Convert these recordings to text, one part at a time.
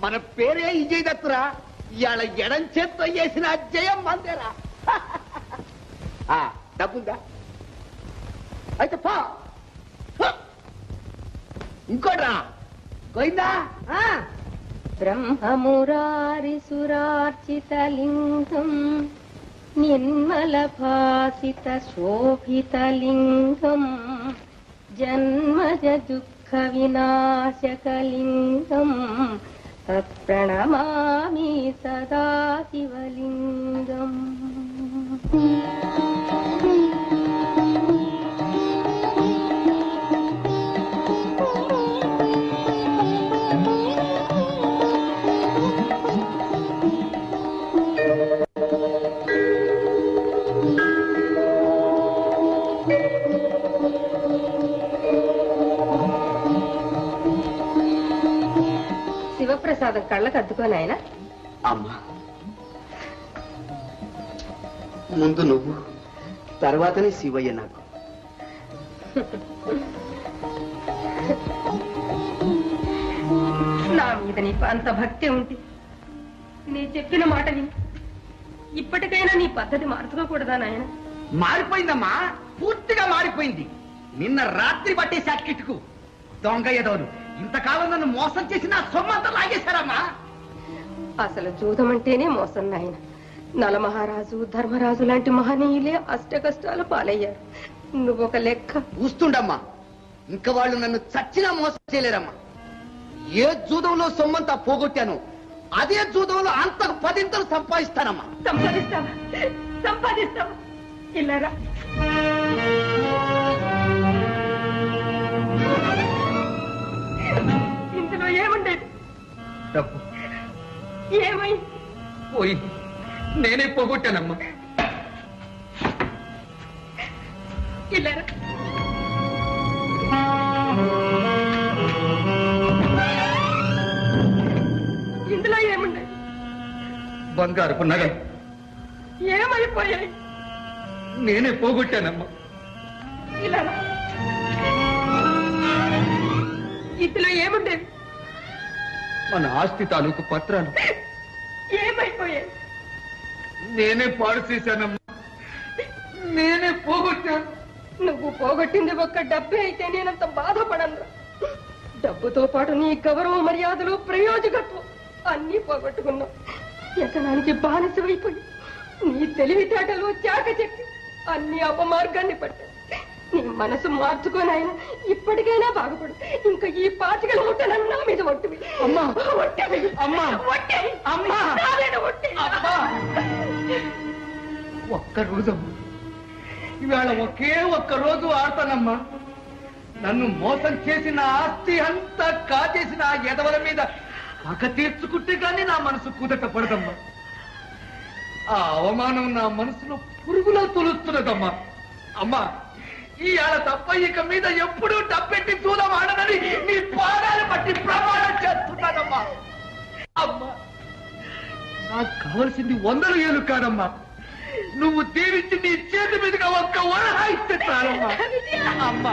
మన పేరే విజయ్ దత్తురా ఇవాళ ఎడం చేత్తో చేసిన జయం మందేరా ఆ, డబ్బుందా అయితే పా హ! ఇంకోట్రా పోయిందా ఆ? బ్రహ్మమురారిసురార్చితలింగం నిర్మలభాసిత శోభితలింగం జన్మజ దుఃఖ వినాశకలింగం తత్ప్రణమామి సదా శివలింగం శివప్రసాదం కళ్ళకు అద్దుకోని ఆయన అమ్మా ముందు నువ్వు తర్వాతనే శివయ్య నాకు నా మీద నీకు అంత భక్తి ఉంది నీ చెప్పిన మాట విని ఇప్పటికైనా నీ పద్ధతి మార్చుకోకూడదా నాయన మారిపోయిందమ్మా పూర్తిగా మారిపోయింది నిన్న రాత్రి పట్టే సర్కిట్కు దొంగ ఎదవలు ఇంతకాలం నన్ను మోసం చేసి నా సొమ్మంతా లాగేశారమ్మా అసలు జూదం అంటేనే మోసం నాయన నలమహారాజు ధర్మరాజు లాంటి మహనీయులే అష్ట కష్టాలు పాలయ్యారు నువ్వొక లెక్క చూస్తుండమ్మా ఇంకా వాళ్ళు నన్ను చచ్చినా మోసం చేయలేరమ్మా ఏ జూదంలో సొమ్మంతా పోగొట్టాను అదే జూదంలో అంతకు పదింతలు సంపాదిస్తానమ్మా సంపాదిస్తావా సంపాదిస్తావా ఇల్లరా ఇందులో ఏముండేది డబ్బు ఏమై పోయి నేనే పోగొట్టానమ్మా ఇల్లరా ఇందులో ఏముండేది బంగారపు నగలు ఏమైపోయాయి నేనే పోగొట్టానమ్మా ఇలా రా. ఇందులో ఏముండేది మన ఆస్తి తాలూకు పత్రాలు ఏమైపోయాయి నేనే పాడు చేశానమ్మా నేనే పోగొట్టాను నువ్వు పోగొట్టింది ఒక్క డబ్బే అయితే నేనంత బాధపడను డబ్బుతో పాటు నీ గౌరవ మర్యాదలు ప్రయోజకత్వం అన్నీ పోగొట్టుకున్నావు వ్యసనానికి బానిసమైపోయి నీ తెలివితేటలు చాకచెక్కి అన్ని అపమార్గాన్ని పట్టావు నీ మనసు మార్చుకొని ఆయన ఇప్పటికైనా బాగుపడు ఇంకా ఈ పాచికల ముట్టలను నా మీద ఒట్టివి అమ్మా! ఒట్టివి అమ్మా! ఒట్టేవి అమ్మా! నా మీద ఒట్టేవి. అబ్బా! ఒక్క రోజమ్మా ఇవాళ ఒకే ఒక్క రోజు ఆడతానమ్మా నన్ను మోసం చేసిన ఆస్తి అంతా కాజేసిన ఆ ఎదవల మీద పగ తీర్చుకుంటే గాని నా మనసు కుదట పడదమ్మా ఆ అవమానం నా మనసులో పురుగులా తొలుస్తున్నదమ్మా అమ్మా ఈ ఆడ తప్ప ఇక మీద ఎప్పుడూ డబ్బెట్టి చూడం ఆడనని నీ పాదాలు పట్టి ప్రమాణం చేస్తున్నానమ్మా అమ్మా నాకు కావలసింది వందల ఏళ్ళు కాదమ్మా నువ్వు దీవించి నీ చేతి మీదుగా ఒక్క వరహ ఇస్తే చాలమ్మా అమ్మా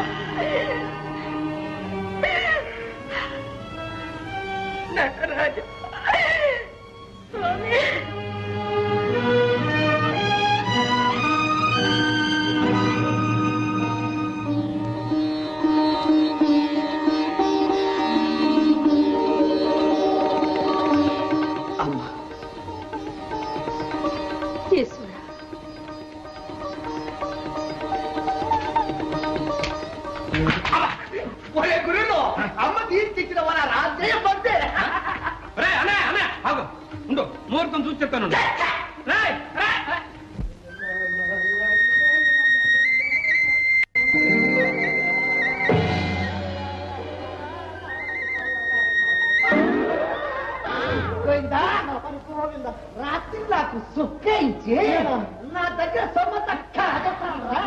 నటరాజ స్వామి అమ్మా ఈశ్వర ఒరే గురువు అమ్మ తీర్చిచ్చిన వాళ్ళ రాజయ్య పంతే రే అనే అనే ఆగు ఉండు ముహూర్తం చూసి చెప్తాను రేయ్, రేయ్, రేయ్. గోవిందా రాత్రి నాకు సుఖించి నా దగ్గర సొమ్మంత కాదరా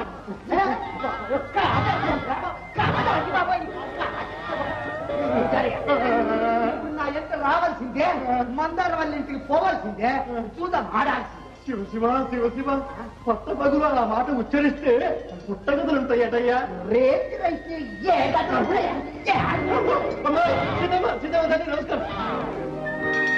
నా ఎంత రావాల్సిందే మందార వాళ్ళ ఇంటికి పోవాల్సిందే చూద్దాం ఆడాల్సిందే శివ శివ శివ శివ కొత్త పగులు ఆ మాట ఉచ్చరిస్తే పుట్టగదులుంటాయటయ్యా రేతిరైతే ఏ గట్ల ఉంటాయా? ఏ అమ్మా, సీతమ్మ, సీతమ్మ తల్లి, నమస్కారం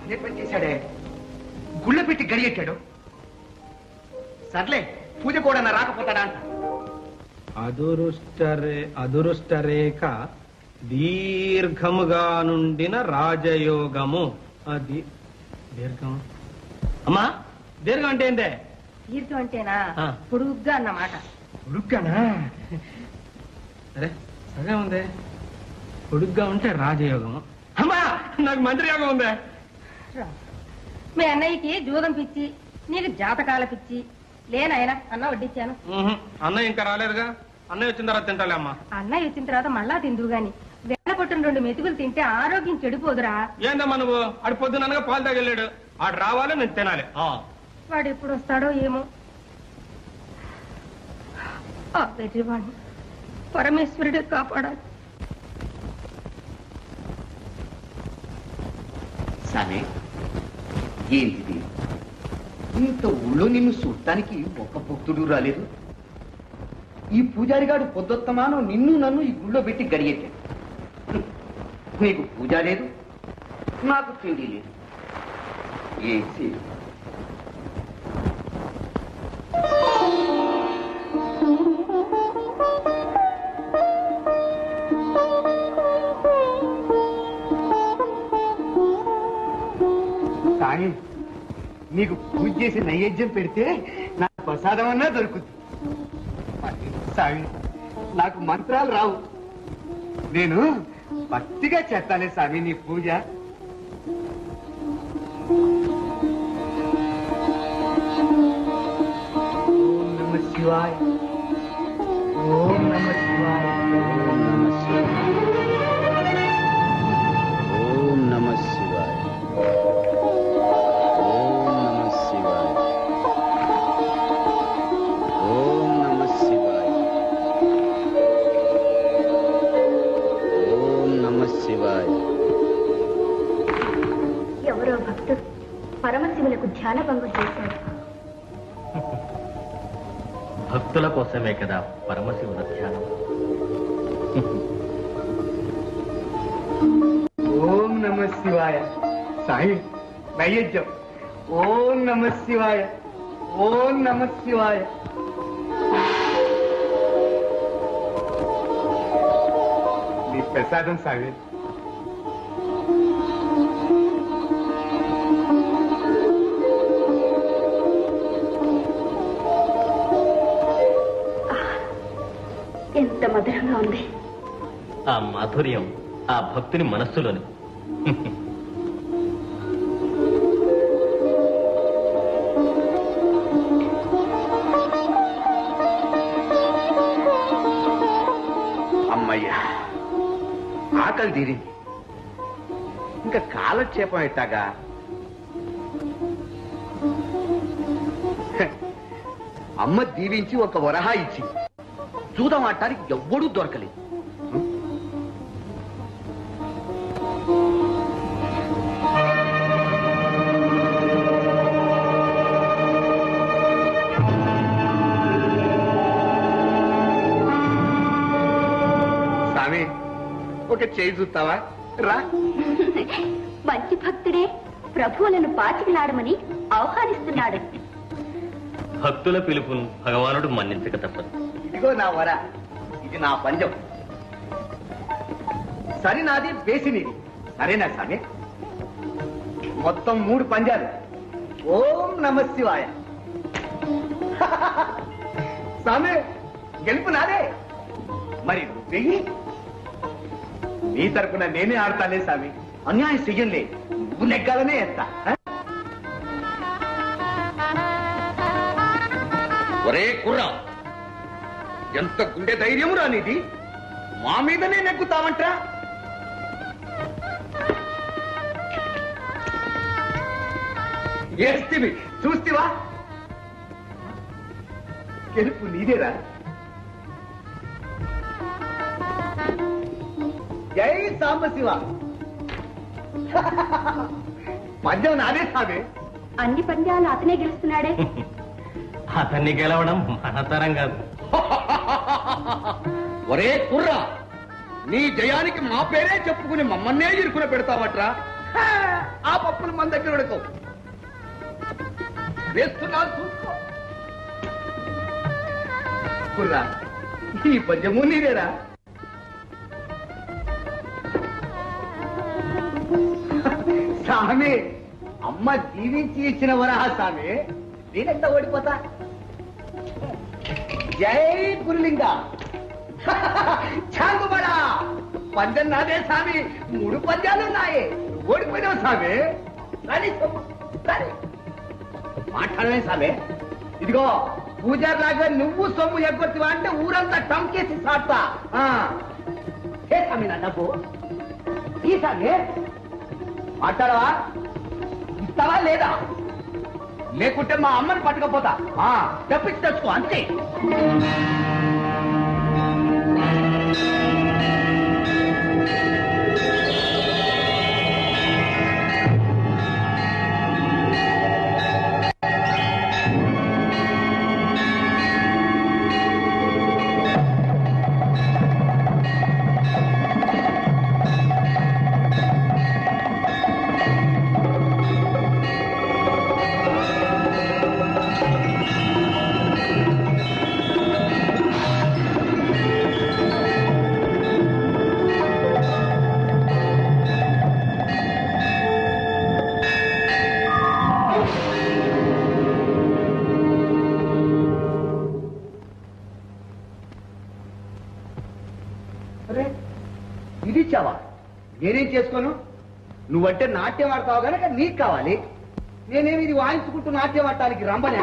అదే పని చేశాడే గుళ్ళ పెట్టి గడియెట్టాడు సర్లే పూజ కూడా నా రాకపోతాడా అంట అదురుష్టరే అదురుష్టరేఖ దీర్ఘముగా నుండిన రాజయోగము అది దీర్ఘము అమ్మా దీర్ఘం అంటే ఏందే దీర్ఘం అంటేనా ఆ. పొడుగ్గా అన్నమాట పొడుగ్గానా అరే సరే ఉంది పొడుగ్గా ఉంటే రాజయోగము అమ్మా నాకు మంత్రి యోగం ఉందే రా. మీ అన్నయ్యకి జూదం పిచ్చి నీకు జాతకాల పిచ్చి లేనాయన అన్న వడ్డించాను ఉహు, అన్నయ్య ఇంకా రాలేదుగా అన్నయ్య వచ్చిన తర్వాత తింటాలే అమ్మా అన్నయ్య వచ్చిన తర్వాత మళ్ళా తిందువు గాని వేళ పట్టిన రెండు మెతుకులు తింటే ఆరోగ్యం చెడిపోదురా ఏందమ్మా నువ్వు ఆడు పొద్దుననగా పాలు తాగెళ్ళాడు ఆడు రావాలి నేను తినాలి ఆ. వాడు ఎప్పుడు వస్తాడో ఏమో ఆ వెర్రివాణ్ణి పరమేశ్వరుడే కాపాడాలి సామే ఏంటిది ఇంత ఊళ్ళో నిన్ను చూడటానికి ఒక్క భక్తుడు రాలేదు ఈ పూజారిగాడు పొద్దుత్తమానో నిన్ను నన్ను ఈ గుళ్ళో పెట్టి గడియెట్టాడు హ్మ్. నీకు పూజ లేదు నాకు తిండి లేదు ఏంటి సాయి నీకు పూజ చేసి నైవేద్యం పెడితే నాకు ప్రసాదం అన్నా దొరుకుతుంది మరి సాయి నాకు మంత్రాలు రావు నేను భక్తిగా చేస్తానే స్వామి నీ పూజ ఓం నమ శివాయ ఓం నమ శివాయ ఓం నమ శివాయ ఓం నమ శివాయ ఓం నమ శివాయ ఓం నమ శివాయ ఎవరో భక్తుడు పరమశివులకు ధ్యాన భంగం చేశాడు భక్తుల కోసమే కదా పరమశివుల ధ్యానం ఓం నమ శివాయ సాయి నైవేద్యం ఓం నమ శివాయ ఓం నమ శివాయ నీ ప్రసాదం సాయి ఎంత మధురంగా ఉంది ఆ మాధుర్యం ఆ భక్తుని మనస్సులోని అమ్మయ్యా ఆకలి తీరింది ఇంకా కాలక్షేపం ఎట్టాగా హ, అమ్మ దీవించి ఒక వరహా ఇచ్చి చూద్దాం ఆడటానికి ఎవ్వడూ దొరకలేదు స్వామి ఒక చేయి చూస్తావా రా మంచి భక్తుడే ప్రభువులను పాచికలాడమని ఆహ్వానిస్తున్నాడు భక్తుల పిలుపును భగవానుడు మన్నించక తప్పదు ఇదిగో నా వర ఇది నా పంజం సరి నాది బేసి నీది సరేనా స్వామి మొత్తం మూడు పంజాలు ఓం నమ శివాయ స్వామి గెలుపు నాదే మరి వెయ్యి నీ తరపున నేనే ఆడతానే స్వామి అన్యాయం చెయ్యంలే నువ్వు నెగ్గాలనే ఎత్తా ఆ? ఒరే కుర్రా ఎంత గుండె ధైర్యం రానిది మా మీదనే నెగ్గుతామంట్రా ఏస్తివి చూస్తివా గెలుపు నీదేరా జై సాంబశివ పద్యం నాదే సామే అన్ని పంద్యాలు అతనే గెలుస్తున్నాడే అతన్ని గెలవడం మన తరం కాదు ఒరే కుర్రా నీ జయానికి మా పేరే చెప్పుకుని మమ్మల్నే ఇరుకున పెడతావట్రా హా, ఆ పప్పులు మన దగ్గర ఉడకవు వేస్తున్నాను చూసుకో కుర్రా ఈ పద్యము నీదేరా స్వామి అమ్మ జీవించి ఇచ్చిన వరహ స్వామి నేనెంత ఓడిపోతా జై గురులింగ చాంగుబడా పందెం నాదే స్వామి మూడు పందాలు నాయే ఓడిపోయినావు స్వామి రాని సొమ్ము, రాని. మాట్లాడలే స్వామి ఇదిగో పూజారి లాగా నువ్వు సొమ్ము ఎగ్గొత్తివా అంటే ఊరంతా టంకేసి సాడతా ఆ. ఏ స్వామి నా డబ్బు ఈ స్వామి మాట్లాడవా ఇస్తావా లేదా లేకుంటే మా అమ్మని పట్టుకపోతా ఆ, తెప్పించి తెచ్చుకో అంతే అరే ఇది ఇచ్చావా నేనేం చేసుకోను నువ్వంటే నాట్యం ఆడతావు కనుక నీకు కావాలి నేనేమి ఇది వాయించుకుంటూ నాట్యం ఆడటానికి రంబనా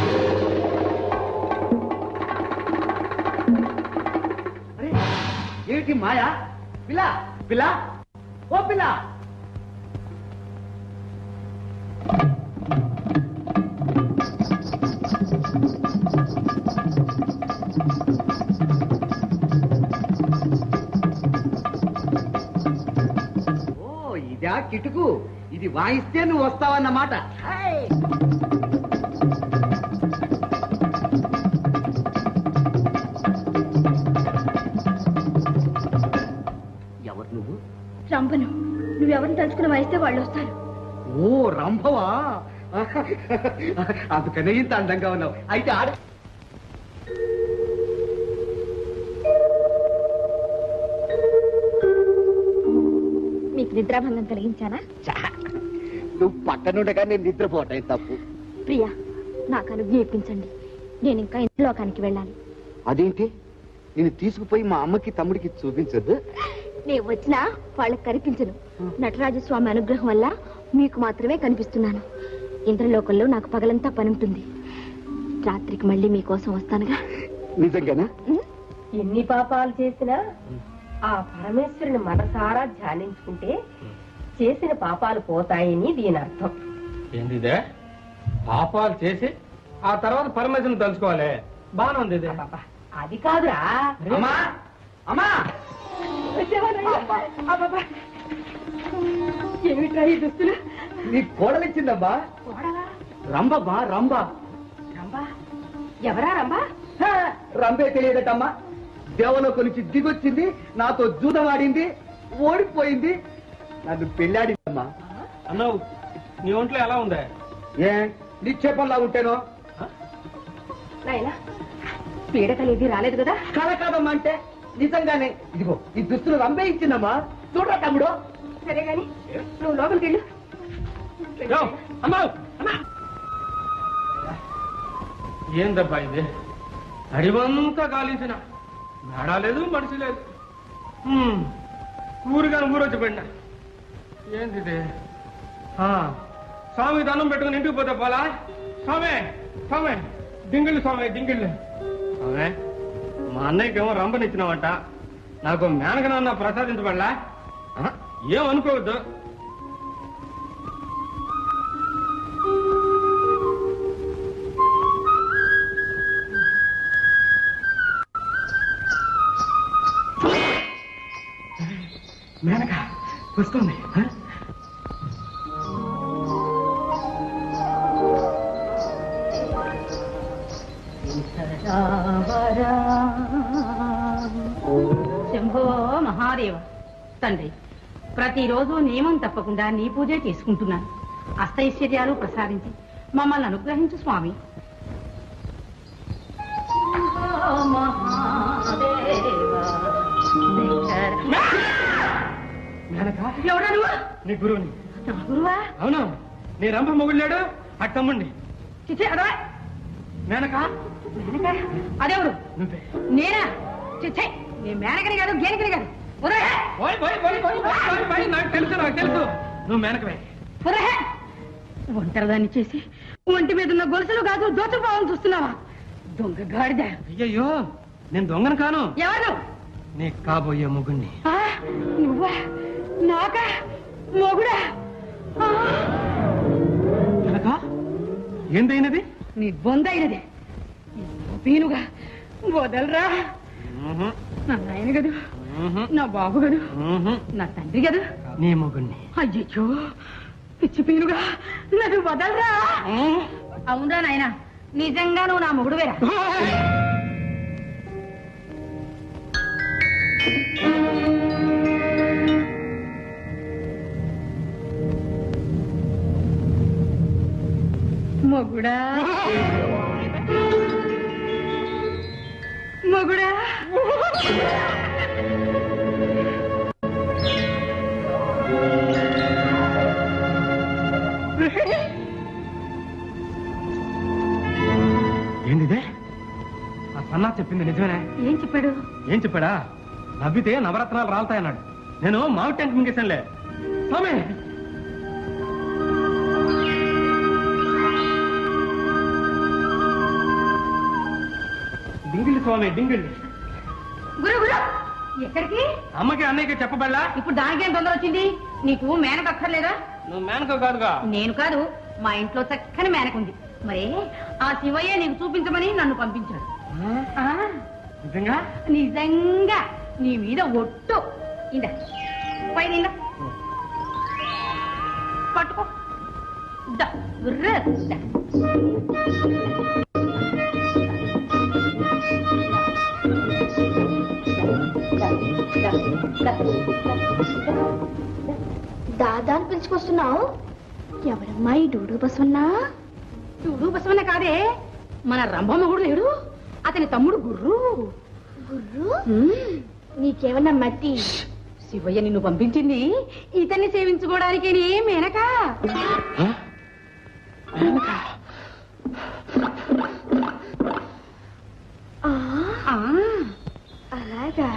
అరే ఏమిటి మాయా పిల్ల పిల్ల ఓ పిల్ల ఓ ఇదా కిటుకు ఇది వాయిస్తే నువ్వు వస్తావన్నమాట హాయ్. ఎవరు నువ్వు రంభను నువ్వెవరిని తలుచుకుని వాయిస్తే వాళ్ళు వస్తారు ఓ రంభవా అందుకనే ఇంత అందంగా ఉన్నావు అయితే ఆడ మీకు నిద్రాభంగం కలిగించానా ఛా, నువ్వు పక్కనుండగా నేను నిద్రపోవటం తప్పు ప్రియా నాకు అనుజ్ఞ ఇప్పించండి నేను ఇంకా లోకానికి వెళ్ళాలి అదేంటి నేను తీసుకుపోయి మా అమ్మకి తమ్ముడికి చూపించొద్దు నేను వచ్చినా వాళ్ళకి కనిపించను నటరాజస్వామి అనుగ్రహం వల్ల మీకు మాత్రమే కనిపిస్తున్నాను ఇంద్రలోకంలో నాకు పగలంతా పని ఉంటుంది రాత్రికి మళ్ళీ మీకోసం వస్తానుగా నిజంగానా ఉం? ఎన్ని పాపాలు చేసినా ఆ పరమేశ్వరుని మనసారా ధ్యానించుకుంటే చేసిన పాపాలు పోతాయని దీని అర్థం ఏంది ఇదే పాపాలు చేసి ఆ తర్వాత పరమేశ్వరం తలుచుకోవాలి బాగానే ఉంది ఇదే అబ్బబ్బా, అది కాదురా అమ్మా అమ్మా అబ్బబ్బా. ఏమిట్రా ఈ దుస్తులు నీ కోడలిచ్చిందమ్మా కోడలా రంబమ్మా రంబ రంబా ఎవరా రంబా హే, రంబే తెలియదటమ్మా దేవలోకి నుంచి దిగొచ్చింది నాతో జూదమాడింది ఓడిపోయింది నన్ను పెళ్ళాడిందమ్మా అన్నావు నీ ఒంట్లో ఎలా ఉందే ఏ నిక్షేపంలా ఉంటేనో నాయనా పీడకలేది రాలేదు కదా కల కాదమ్మా అంటే నిజంగానే ఇదిగో ఈ దుస్తులు రంబే ఇచ్చిందమ్మా చూడరా తమ్ముడు సరే గాని నువ్వు లోపలికి వెళ్ళు యో, అమ్మావు, అమ్మా. ఏందబ్బా ఇది అడివంతా గాలించిన మేడ లేదు మనిషి లేదు హ్మ్, ఊరుగాని ఊరొచ్చి పడినా ఏంది ఇది? ఆ, స్వామి దండం పెట్టుకుని ఇంటికి పోతే పోలా స్వామి స్వామి డింగిళ్ళు స్వామి డింగిళ్ళు స్వామి మా అన్నయ్యకేమో రంపనిచ్చినావంట నాకు మేనకనన్నా ప్రసాదించబడలా ఆ, ఏం అనుకోవద్దు మేనక వస్తుంది ఆ? శంభో మహాదేవ తండ్రి ప్రతిరోజు నియమం తప్పకుండా నీ పూజే చేసుకుంటున్నాను అష్టైశ్వర్యాలు ప్రసాదించి మమ్మల్ని అనుగ్రహించు స్వామి మేనక ఎవడా నువ్వు నీ గురువుని నా గురువా అవును నీ రంభ మొగుళ్ళాడు అట్టమ్ముండి చిచ్చే అడవా మేనక మేనక అదెవరు నువ్వే నేనా చిచ్చే నీ మేనకని కాదు గేనకని కాదు ఉదయ ఓయ్ ఓయ్ ఓయ్ ఓయ్ ఓయ్ ఓయ్ ఓయ్ నాకు తెలుసు నాకు తెలుసు నువ్వు మేనకవే ఉదయ ఒంటరిదాన్ని చేసి ఒంటి మీద ఉన్న గొలుసులు కాదు దోచుకోవాలని చూస్తున్నావా దొంగ గాడిద అయ్యయ్యో నేను దొంగను కాను ఎవరు నీ కాబోయే మొగుణ్ణి ఆ, నువ్వా నాకా మొగుడా ఆ, మేనక ఏందైనది నీ బొందైనది పీనుగా వదలరా నా నాయన గదు నా బాబు గదు నా తండ్రి గదు నీ మొగుణ్ణి అయ్యో పిచ్చి పీనుగా నన్ను వదలరా అవునరా నాయన నిజంగా నువ్వు నా మొగుడు వేరా మొగుడా మొగుడా ఏందిదే ఆ సన్నా చెప్పింది నిజమేనా ఏం చెప్పాడు ఏం చెప్పాడా నవ్వితే నవరత్నాలు రాలుతాయన్నాడు నేను మావి టెంట్ మింగేశానులే స్వామి డింగిలి స్వామి డింగిలి గురు గురు ఎక్కడికి అమ్మకి అన్నయ్యకి చెప్పబడలా ఇప్పుడు దానికేం తొందర వచ్చింది నీకు మేనక అక్కర్లేదా నువ్వు మేనక కాదుగా నేను కాదు మా ఇంట్లో చక్కని మేనక ఉంది మరి ఆ శివయ్య నీకు చూపించమని నన్ను పంపించాడు ఆ, నిజంగా నిజంగా నీ మీద ఒట్టు ఇంద పైన ఇంద. పట్టుకో దా, గుర్ర, దా. దాదా అని పిలుచుకొస్తున్నావు ఎవరమ్మా ఈ డూడు బసవన్నా చూడు బసవన్న కాదే మన రంభమ్మగుడు లేడు అతని తమ్ముడు గుర్రు గుర్రు నీకేమన్నా మతి శివయ్య నిన్ను పంపించింది ఇతన్ని సేవించుకోవడానికి మేనక ఆ, ఆ, అలాగా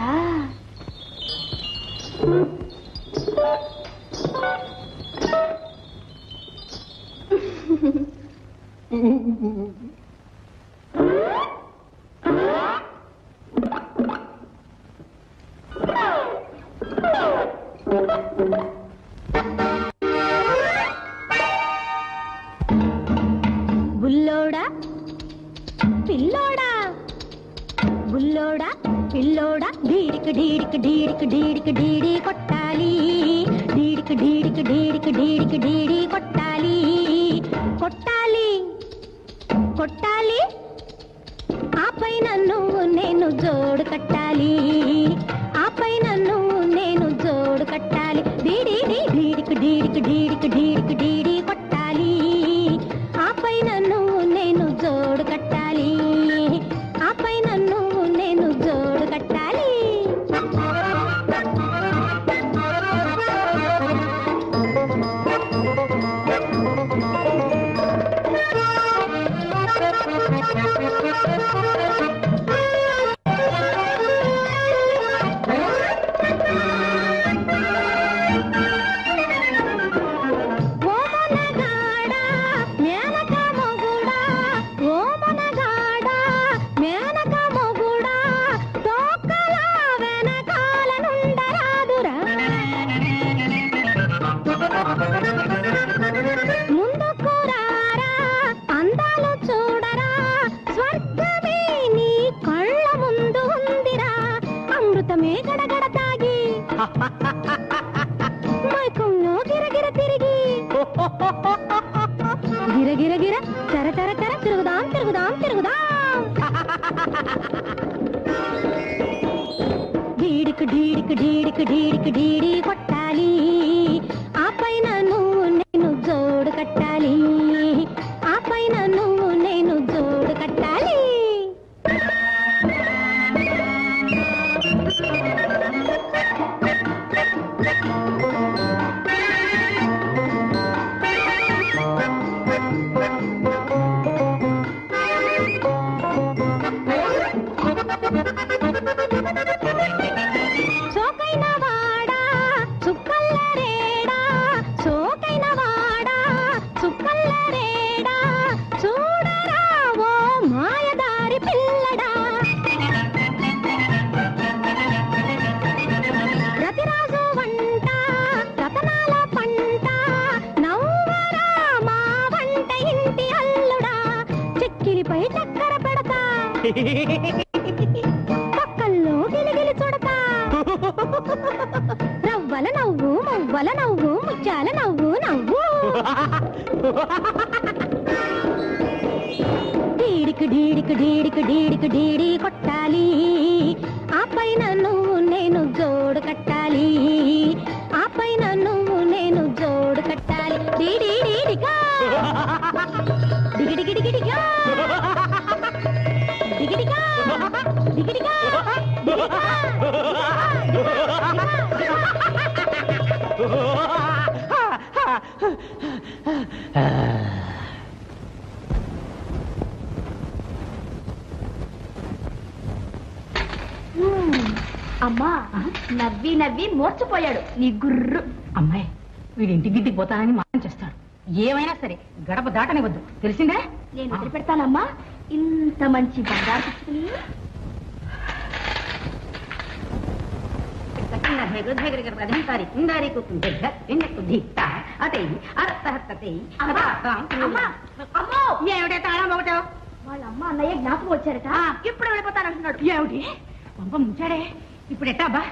బుల్లోడా పిల్లోడా బుల్లోడా పిల్లోడా డీడికి డీడికి డీడికి డీడికి డీడి కొట్టాలి డీడికి డీడికి డీడికి డీడికి డీడి కొట్టాలి కొట్టాలి కొట్టాలి ఆపై నన్ను నేను జోడు కట్టాలి ఆపై నన్ను నేను జోడు కట్టాలి డీడి డీడికి డీడికి డీడికి డీడికి డీడి కొట్టాలి ఆపై నన్ను నేను జోడు కట్టాలి ఆపై నన్ను నేను జోడు కట్టాలి ఓ మనగాడా మేనక మొగుడా ఓ మనగాడా మేనక మొగుడా తోకల వెనకాల నుండరాదురా ముందుకు రారా అందాలు చూడరా స్వర్గమే నీ కళ్ళ ముందు ఉందిరా అమృతమే గడగడ తాగి మైకంలో గిరగిర తిరిగి గిరగిర గిర తెర తెర తెర తిరుగుదాం తిరుగుదాం తిరుగుదాం డీడికి డీడికి డీడికి డీడికి డీడి కొట్టాలి పక్కల్లో గిలిగిలి చూడతా రవ్వల నవ్వు మువ్వల నవ్వు ముత్యాల నవ్వు నవ్వు డీడికి డీడికి డీడికి డీడికి డీడి కొట్టాలి ఆ పైన నువ్వు నేను జోడు కట్టాలి ఆ పైన నువ్వు నేను జోడు కట్టాలి డీడి డీడిగా డిగిడిగిడిగిడిగా డిగిడిగా డిగిడిగా అమ్మా నవ్వి నవ్వి మూర్చిపోయాడు నీ గుర్రు అమ్మాయి వీడి ఇంటి గిడ్డికి పోతానని మాయం చేస్తాడు ఏమైనా సరే గడప దాటనివద్దు తెలిసిందే నేను వదిలిపెడతానమ్మా ఇంత మంచి బంగారు పుచ్చుకుని అమ్మా, అమ్మో ఏమిటే తాళం ఒకటో వాళ్ళ అమ్మ అన్నయ్య జ్ఞాపకం వచ్చారట ఇప్పుడు వెళ్ళిపోతానంటున్నాడు ఏమిటి పంప ముంచాడే ఇప్పుడు ఎట్టా బా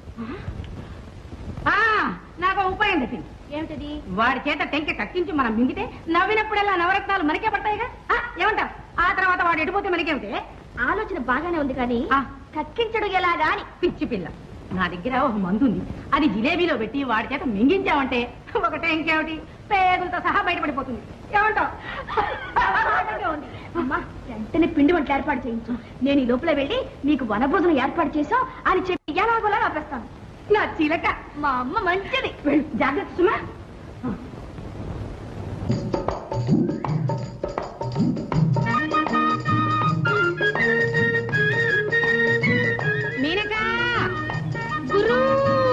ఆ, నాకు ఒక ఉపాయం తెప్పింది ఏమిటది వాడి చేత టెంక కక్కించి మనం మింగితే నవ్వినప్పుడల్లా నవరత్నాలు మనకే పడతాయిగా ఆ, ఏమంటావ్ ఆ తర్వాత వాడు ఎడిపోతే మనకేమిటే ఆలోచన బాగానే ఉంది కానీ ఆ. కక్కించడు ఎలాగా అని పిచ్చి పిల్ల నా దగ్గర ఒక మందు ఉంది అది జిలేబీలో పెట్టి వాడి చేత మింగించామంటే ఒకటే ఇంకేమిటి పేగులతో సహా బయటపడిపోతుంది ఏమంటావ్ బాగానే ఉంది. అమ్మా వెంటనే పిండి వంటలు ఏర్పాటు చేయించు నేను ఈ లోపల వెళ్ళి మీకు వనభోజనం ఏర్పాటు చేసాం అని చెప్పి ఎలాగోలా ఆపేస్తాను నా చిలక మా అమ్మ మంచిది వెళ్ళు, జాగ్రత్త సుమా మీనక గురు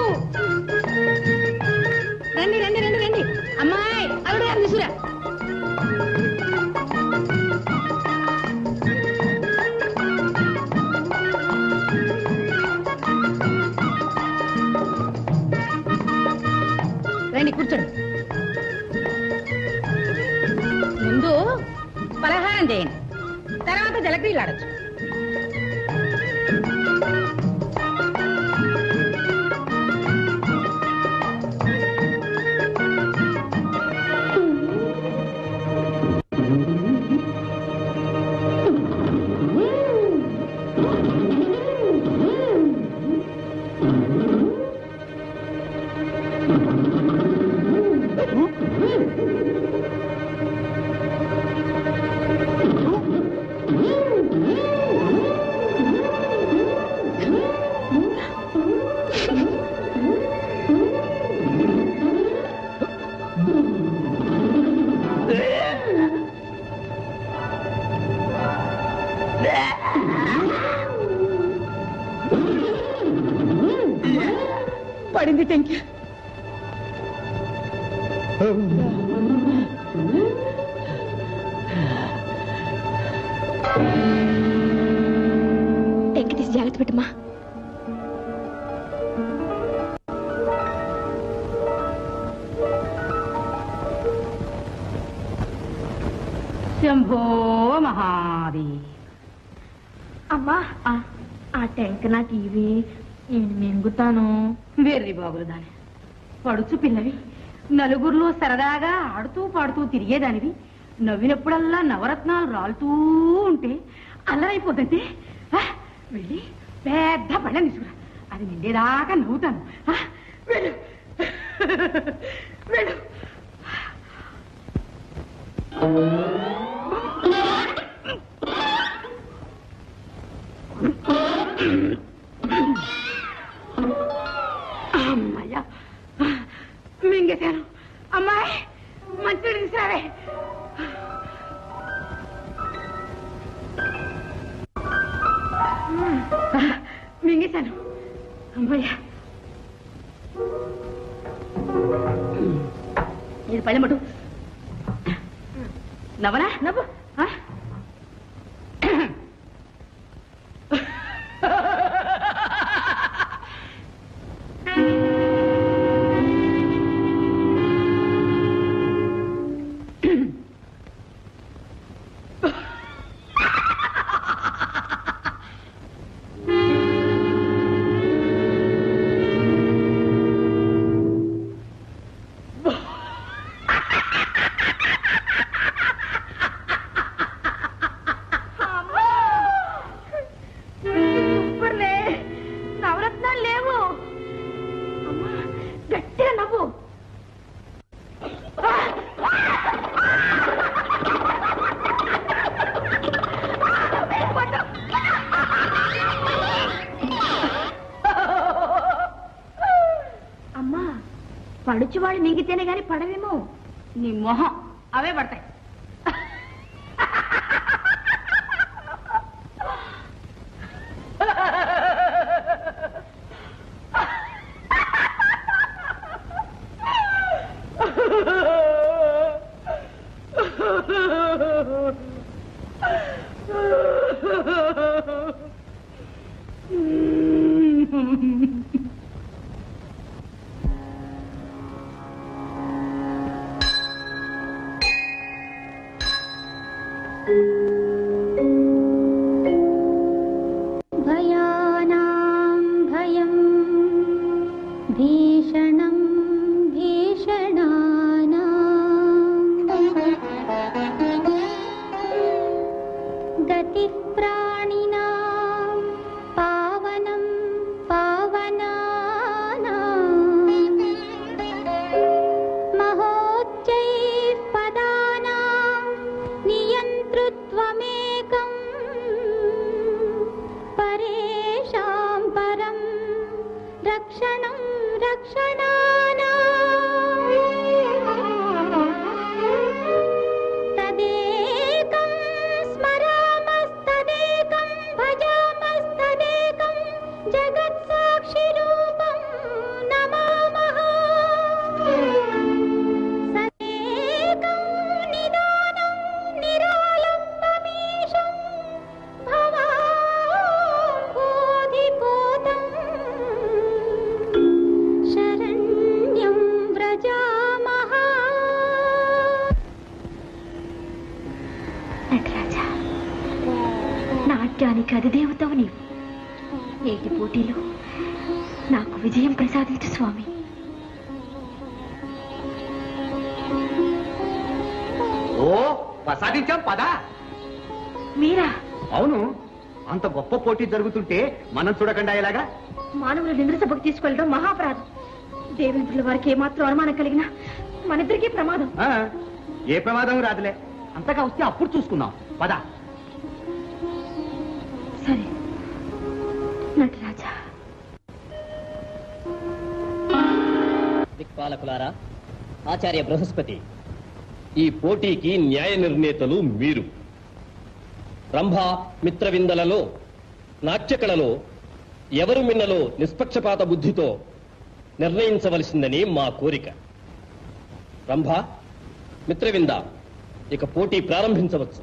రండి రండి రండి రండి అమ్మాయి అల్లుడు గారు తీసుకురా రండి కూర్చోండి ముందు పలహారం చేయండి తర్వాత జలక్రీలు ఆడచ్చు పడింది టెంకి టెంకి తీసి జాగ్రత్త పెట్టమ్మా శంభో మహాది అమ్మా ఆ టెంక్ నాకు ఇవి నేను మింగుతాను వెర్రి బాబులు దాని పడుచు పిల్లవి నలుగురిలో సరదాగా ఆడుతూ పాడుతూ తిరిగేదానివి నవ్వినప్పుడల్లా నవరత్నాలు రాలుతూ ఉంటే అల్లరైపోతుంటే ఆ, వెళ్ళి పెద్ద పళ్ళ తీసుకురా అది నిండేదాకా నవ్వుతాను ఆ, వెళ్ళు వెళ్ళు అమ్మయ్యా మింగేశాను అమ్మాయి మంచిది తీసుకురావే మింగేశాను అమ్మయ్యా ఇది పళ్ళెమటు నవ్వనా నవ్వు ఆ? పడుచు వాళ్ళు మింగితేనే గాని పడవేమో నీ మొహం అవే పడతాయి భయానాం భయం భీషణం భీషణానా గతి ప్రాణినా పావనం పావనానా మహోచ్చై పదానా నియంతృత్వమేకం పరేషాం పరం రక్షణం రక్షణానా తదేకం స్మరామస్తదేకం భజామస్తదేకం జగత్సాక్షిరూపం నమామః సదేకం నిదానం నిరాలంబమీశం భవాంబోధిపోతం శరణ్యం వ్రజామః నటరాజా నాట్యానికి అధిదేవతవు నీవు నేటి పోటీలో నాకు విజయం ప్రసాదించు స్వామి ఓ ప్రసాదించాం పదా మీరా అవును అంత గొప్ప పోటీ జరుగుతుంటే మనం చూడకుండా ఎలాగా మానవులు నింద్ర సభకు తీసుకెళ్ళడం మహాపరాధం దేవేంద్రుల వారికి ఏమాత్రం అనుమానం కలిగినా మనిద్దరికీ ప్రమాదం ఆ, ఏ ప్రమాదం రాదులే అంతగా వస్తే అప్పుడు చూసుకుందాం పద సరే నటరాజా దిక్పాలకులారా ఆచార్య బృహస్పతి ఈ పోటీకి న్యాయ నిర్ణేతలు మీరు రంభ మిత్రవిందలలో నాట్యకళలో ఎవరు మిన్నలో నిష్పక్షపాత బుద్ధితో నిర్ణయించవలసిందని మా కోరిక రంభ మిత్రవింద ఇక పోటీ ప్రారంభించవచ్చు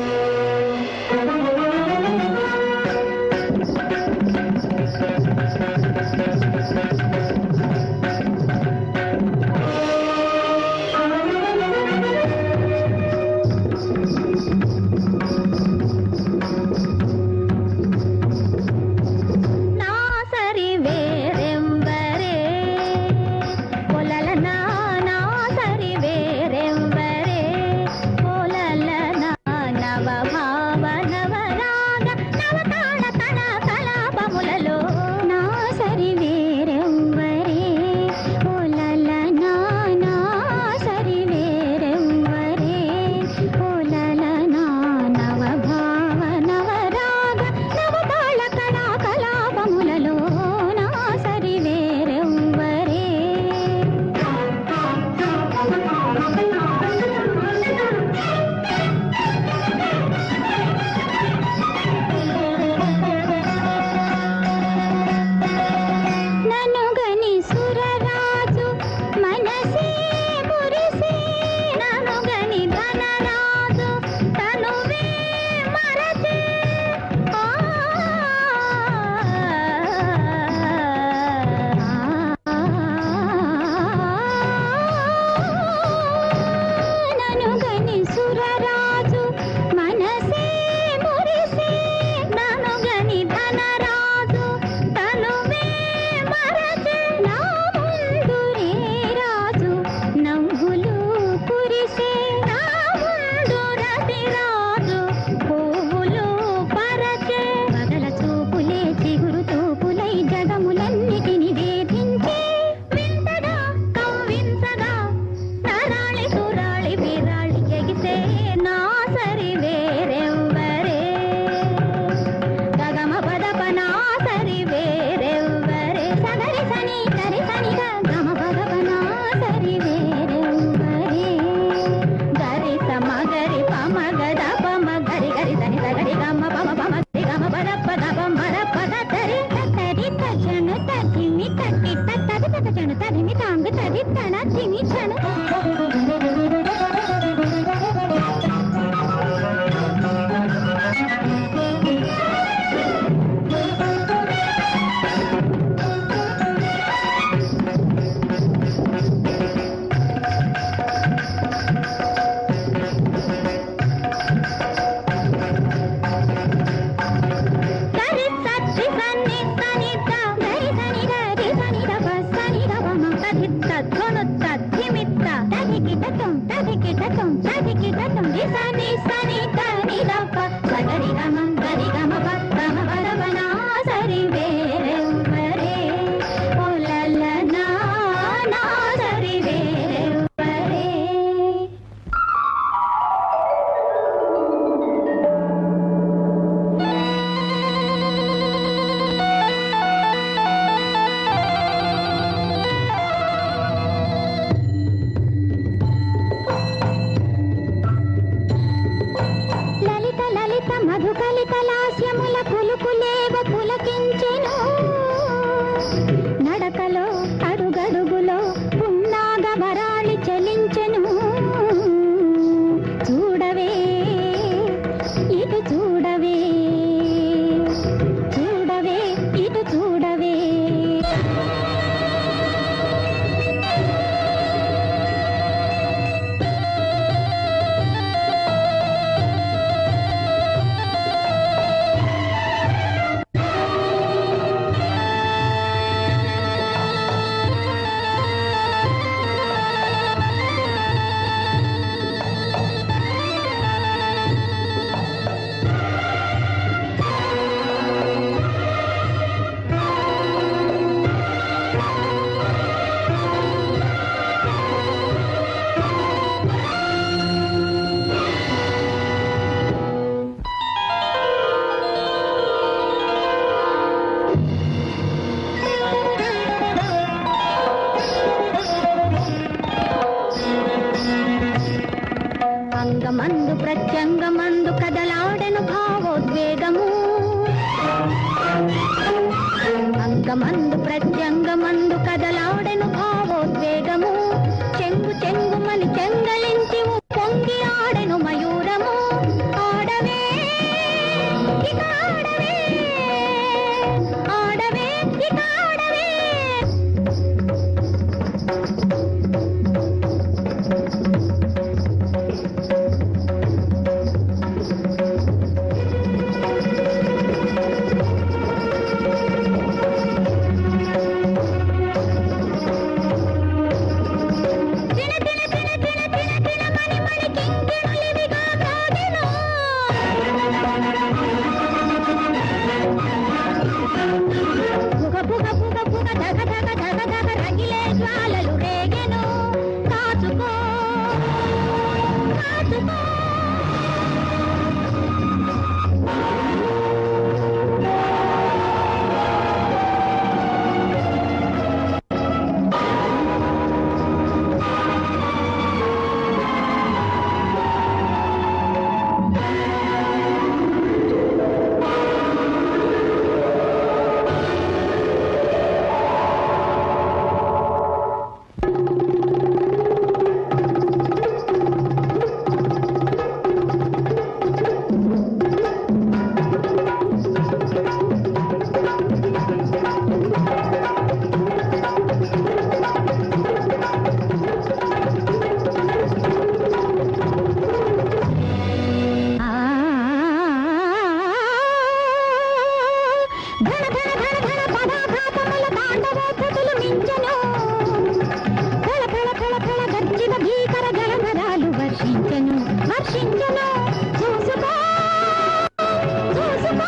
నా సరి వేరెంబరే పొలల నా నా సరి వేరెంబరే పొలల నా నవ భావ నవ తకిటతం తదికిటతం దిసని సని తని దప సగరి గమం గరి గమ పత్తమ పరవనా సరి వేరెవ్వరే ఓలల నా నా సరి వేరెవ్వరే లలిత లలిత మధుకలిత లాస్యముల పులుకులేవ పులకించెను నడకలో అడుగడుగులో పున్నాగ వరాళి చలించెను చూడవే ఇటు చూడవే చూడవే ఇటు చూడవే అంగమందు ప్రత్యంగమందు కదలాడెను భావోద్వేగము అంగమందు ప్రత్యంగమందు కదలాడెను భావోద్వేగము చెంగు చెంగుమని చెంగలించి పొంగి ఆడెను మయూరము ఆడవే ఇక ఆడవే ఆడవే ఇక ఆడవే తిన తిన తిన తిన తిన తిన మణి మణి కింకిణులివిగా మ్రోగెను. బుగ బుగ బుగ బుగ ధగ ధగ ధగ ధగ రగిలే జ్వాలలు రేగెను కాచుకో కాచుకో ధన ధన ధన ధన పదాఘాతముల తాండవోద్ధతులు మించెను ఫళ ఫళ ఫళ ఫళ గర్జిత భీకర జలధరాలు వర్షించెను వర్షించెను చూసుకో చూసుకో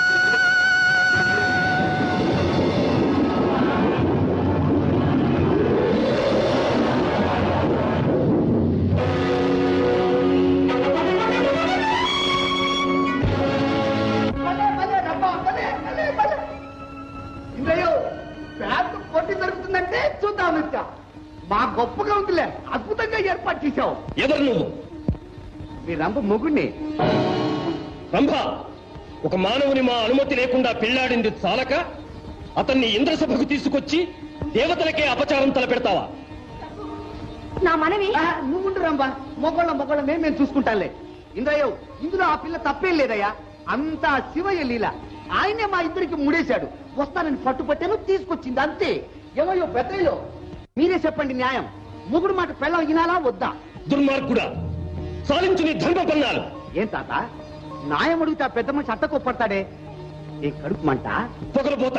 పదే, పదే, రబ్బా, పదే, పదే, పదే. ఇంద్రయ్య ప్యాంటు పొట్టి దొరుకుతుందంటే చూద్దాం వచ్చా మా గొప్పగా ఉందిలే అద్భుతంగా ఏర్పాటు చేశావు ఎవరు నువ్వు మీ రంప మొగుణ్ణి రంభ ఒక మానవుని మా అనుమతి లేకుండా పెళ్లాడింది చాలక అతన్ని ఇంద్రసభకు తీసుకొచ్చి దేవతలకే అపచారం తలపెడతావా నా మనవి ఆ, నువ్వుండు రంబా మొగోళ్ళ మొగోళ్ళ మేము మేము చూసుకుంటాలే ఇంద్రయ్య ఇందులో ఆ పిల్ల తప్పేం లేదయ్యా అంతా శివయ్య లీల ఆయనే మా ఇద్దరికి ముడేశాడు వస్తానని పట్టుపట్టాను తీసుకొచ్చింది అంతే ఏమయ్యో పెద్దయ్యో మీరే చెప్పండి న్యాయం మొగుడు మాట పెళ్ళం వినాలా వద్దా దుర్మార్గుడా సాధించు నీ ధర్మ పన్నాలు ఏం తాత న్యాయం అడిగితే ఆ పెద్ద మనిషి అట్ట కొప్పడతాడే ఏ కడుపు మంట పొగరపోతా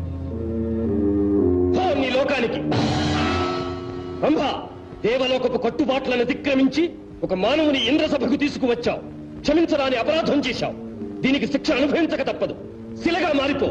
పో నీ లోకానికి రంభ దేవలోకపు కట్టుబాట్లను అతిక్రమించి ఒక మానవుని ఇంద్రసభకు తీసుకువచ్చావు క్షమించరాని అపరాధం చేశావు దీనికి శిక్ష అనుభవించక తప్పదు శిలగా మారిపో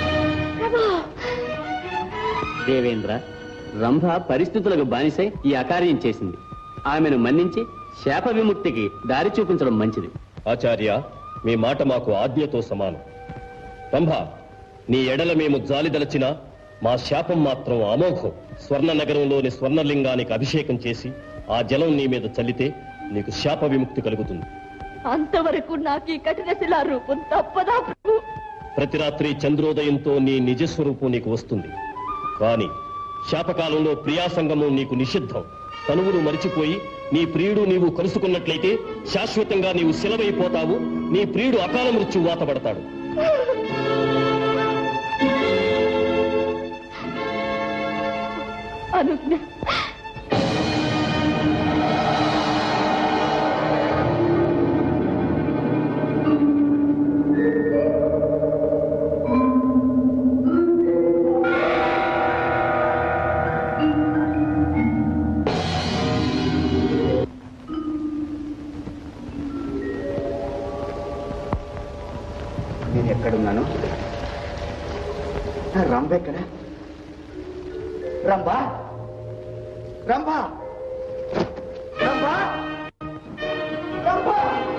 దేవేంద్ర రంభ పరిస్థితులకు బానిసై ఈ అకార్యం చేసింది ఆమెను మన్నించి శాప విముక్తికి దారి చూపించడం మంచిది ఆచార్య మీ మాట మాకు ఆజ్ఞతో సమానం రంభ నీ ఎడల మేము జాలిదలచిన మా శాపం మాత్రం అమోఘం స్వర్ణ నగరంలోని స్వర్ణలింగానికి అభిషేకం చేసి ఆ జలం నీ మీద చల్లితే నీకు శాప విముక్తి కలుగుతుంది అంతవరకు నాకు ఈ కఠిన శిలా రూపం తప్పదా ప్రభు ప్రతి రాత్రి చంద్రోదయంతో నీ నిజస్వరూపం నీకు వస్తుంది కాని శాపకాలంలో ప్రియాసంగమం నీకు నిషిద్ధం తనువును మరిచిపోయి నీ ప్రియుడు నీవు కలుసుకున్నట్లయితే శాశ్వతంగా నీవు శిలవైపోతావు నీ ప్రియుడు అకాల మృత్యు వాతపడతాడు అనుజ్ఞ నేను ఎక్కడున్నాను రంభ ఎక్కడ రంభా రంభా రంభా రంభా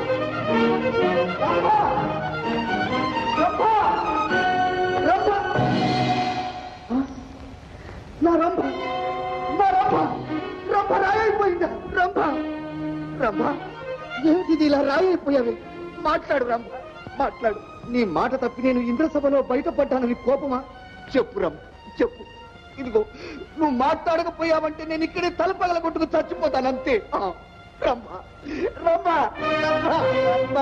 రంభా రంభా రంభా ఆ? నా రంభ నా రంభ రంభ రాయైపోయిందా రంభ రంభ ఏంటిది ఇలా రాయైపోయావి మాట్లాడు రంభ మాట్లాడు నీ మాట తప్పి నేను ఇంద్రసభలో బయటపడ్డానని కోపమా చెప్పు రంభ చెప్పు ఇదిగో నువ్వు మాట్లాడకపోయావంటే నేను ఇక్కడే తలపగల కొట్టుకు చచ్చిపోతాను అంతే ఆ, రంభ రంభ రంభ రంభ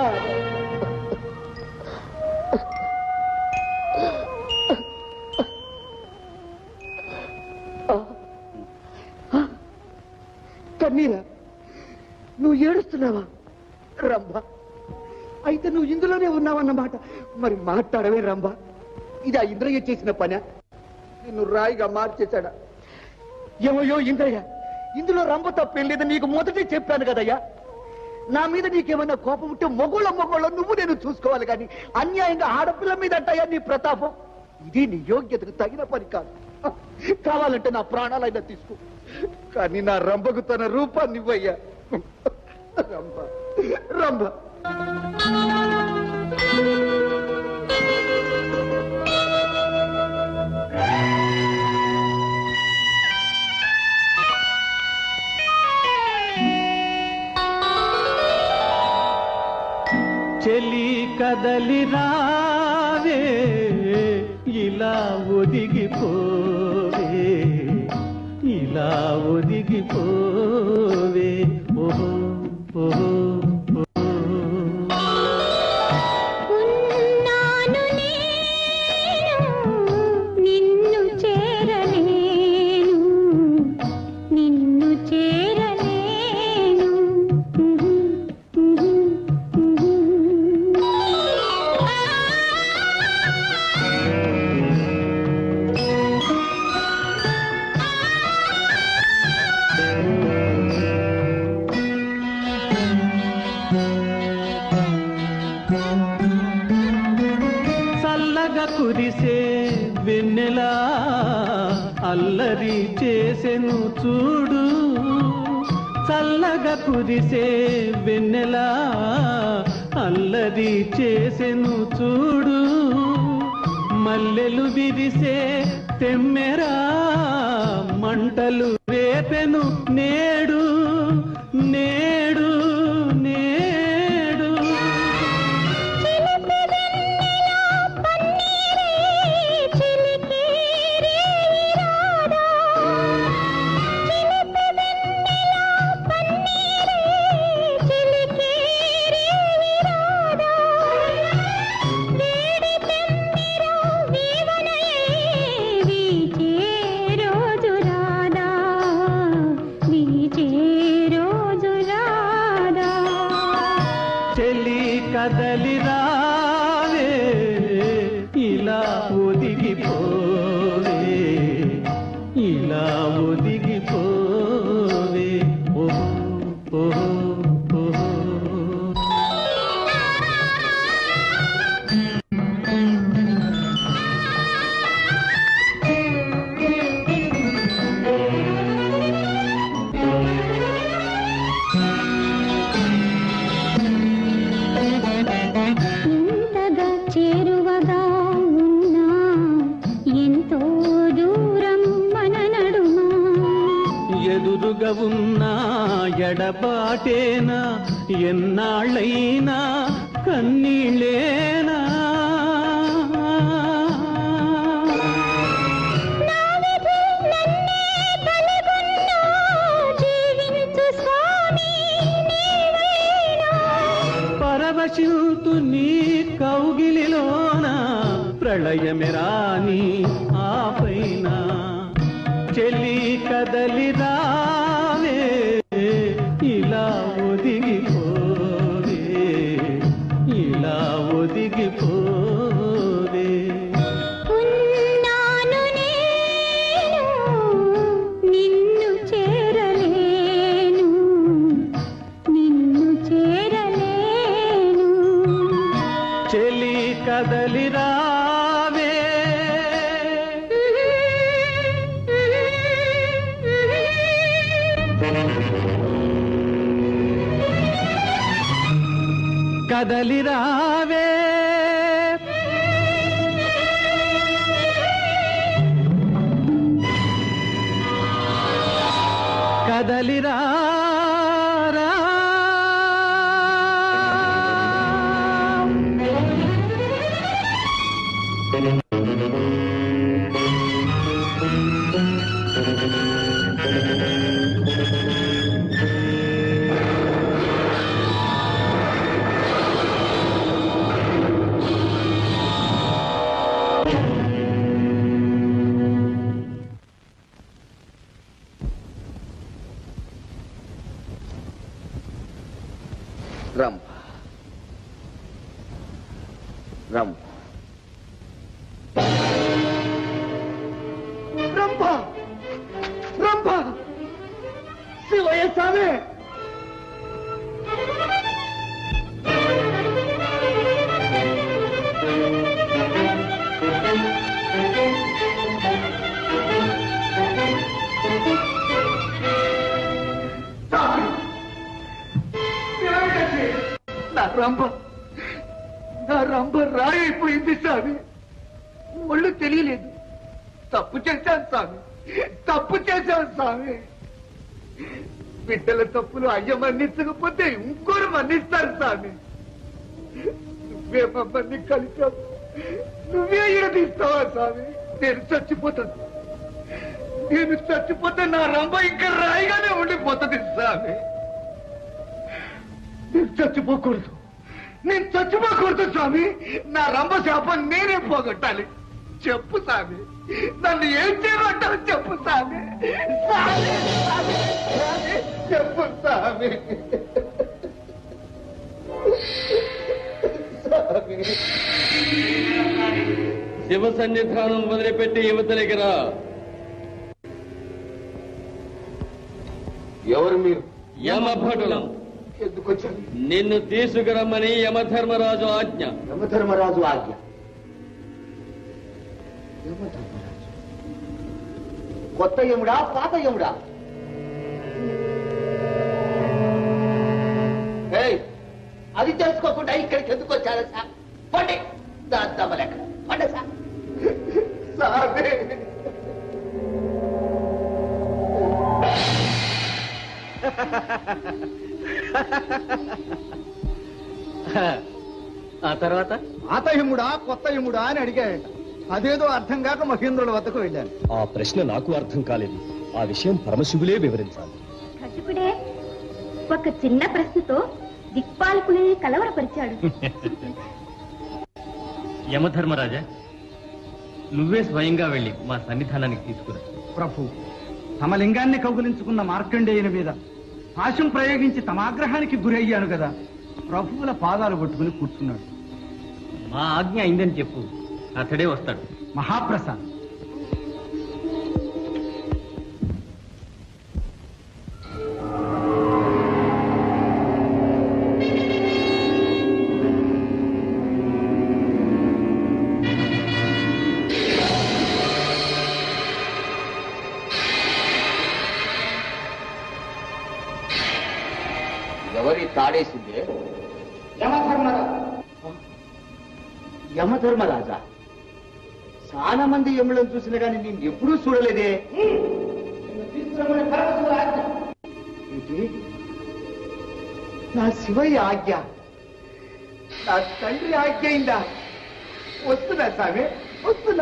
కన్నీరా నువ్వు ఏడుస్తున్నావా రంభ అయితే నువ్వు ఇందులోనే ఉన్నావన్నమాట మరి మాట్లాడవే రంభ ఇది ఆ ఇంద్రయ్య చేసిన పనా నిన్ను రాయిగా మార్చేశాడా ఏమయ్యో ఇంద్రయ్య ఇందులో రంభ తప్పేం లేదు నీకు మొదటే చెప్పాను కదయ్యా నా మీద నీకేమన్నా కోపం ఉంటే మొగుళ్ళ మొగుళ్ళ నువ్వు నేను చూసుకోవాలి కానీ అన్యాయంగా ఆడపిల్ల మీద అంటాయా నీ ప్రతాపం ఇది నీ యోగ్యతకు తగిన పని కాదు కావాలంటే నా ప్రాణాలైనా తీసుకో కానీ నా రంభకు తన రూపాన్ని ఇవ్వయ్యా రంభ రంభ చెలి కదలి రావే ఇలా ఒదిగిపోవే ఇలా ఒదిగిపోవే ఓహో ఓహో ఉన్నాను నేను నిన్ను చేరలేను నిన్ను చేరలేను చల్లగా కురిసే వెన్నెలా అల్లరి చేసెను చూడు చల్లగా కురిసే వెన్నెలా అల్లరి చేసెను చూడు మల్లెలు విరిసే తెమ్మెరా మంటలు రేపెను నేడు నేడు నేడు చెలి కదలి రావే ఇలా ఒదిగిపోవే ఇలా ఒదిగిపోవే ఓహో ఓహో మాటేనా ఎన్నాళ్ళైనా కన్నీళ్ళేనా పరవశిల్తు నీ కౌగిలిలోన ప్రళయమెరాని ఆ పైన చెల్లి కదలి రావే ఇలా ఒదిగిపోవే ఇలా ఒదిగిపోవే ఉన్నాను నేను నిన్ను చేరలేను నిన్ను చేరలేను చెలి కదలి రావే కదలి రావే కదలి రా రా. రంభ రంభ రంభ రంభ శివయ్య స్వామి స్వామి ఏమిటది? నా రంభ నా రంభ రాయిపోయింది స్వామి ఒళ్ళు తెలియలేదు తప్పు చేశాను స్వామి తప్పు చేశాను స్వామి బిడ్డల తప్పులు అయ్య మన్నించకపోతే ఇంకోరు మన్నిస్తారు స్వామి నువ్వే మమ్మల్ని కలిసావు నువ్వే ఇడదీస్తావా స్వామి నేను చచ్చిపోతాను నేను చచ్చిపోతే నా రంభ ఇంకా రాయిగానే ఉండిపోతుంది స్వామి నేను చచ్చిపోకూడదు నేను చచ్చిపోకూడదు స్వామి నా రంభ శాపం నేనే పోగొట్టాలి చెప్పు స్వామి నన్ను ఏం చేయమంటావు చెప్పు స్వామి స్వామి, స్వామి, స్వామి, చెప్పు స్వామి స్వామి శివ సన్నిధానం వదిలిపెట్టి యువతలకి రా ఎవరు మీరు యమభటులం ఎందుకు వచ్చారు నిన్ను తీసుకురమ్మని యమధర్మరాజు ఆజ్ఞ యమధర్మరాజు ఆజ్ఞ యమధర్మరాజు కొత్త యముడా పాత యముడా ఏయ్, అది తెలుసుకోకుండా ఇక్కడికి ఎందుకు వచ్చారు సార్ పండి దాని దమ్మలేక పండి సార్ సార్ ఆ తర్వాత పాత యముడా కొత్త యముడా అని అడిగాడట అదేదో అర్థం కాక మహేంద్రుల వద్దకు వెళ్ళాను ఆ ప్రశ్న నాకు అర్థం కాలేదు ఆ విషయం పరమశివులే వివరించాలి కటుకుడే ఒక చిన్న ప్రశ్నతో దిక్పాలకుని కలవరపరిచాడు యమధర్మరాజా నువ్వే స్వయంగా వెళ్ళి మా సన్నిధానానికి తీసుకురా ప్రభు తమ లింగాన్ని కౌగులించుకున్న మార్కండేయుని మీద పాశం ప్రయోగించి తమ ఆగ్రహానికి గురయ్యాను కదా ప్రభువుల పాదాలు పట్టుకుని కూర్చున్నాడు మా ఆజ్ఞ అయిందని చెప్పు అతడే వస్తాడు మహాప్రసాద్ ఎవరి తాడేసిందే యమధర్మరాజా యమధర్మరాజా చాలా మంది యములను చూసిన కానీ నేను ఎప్పుడూ చూడలేదే ఏంటి నా శివయ్య ఆజ్ఞ నా తండ్రి ఆజ్ఞ అయిందా వస్తున్నా స్వామి వస్తున్నా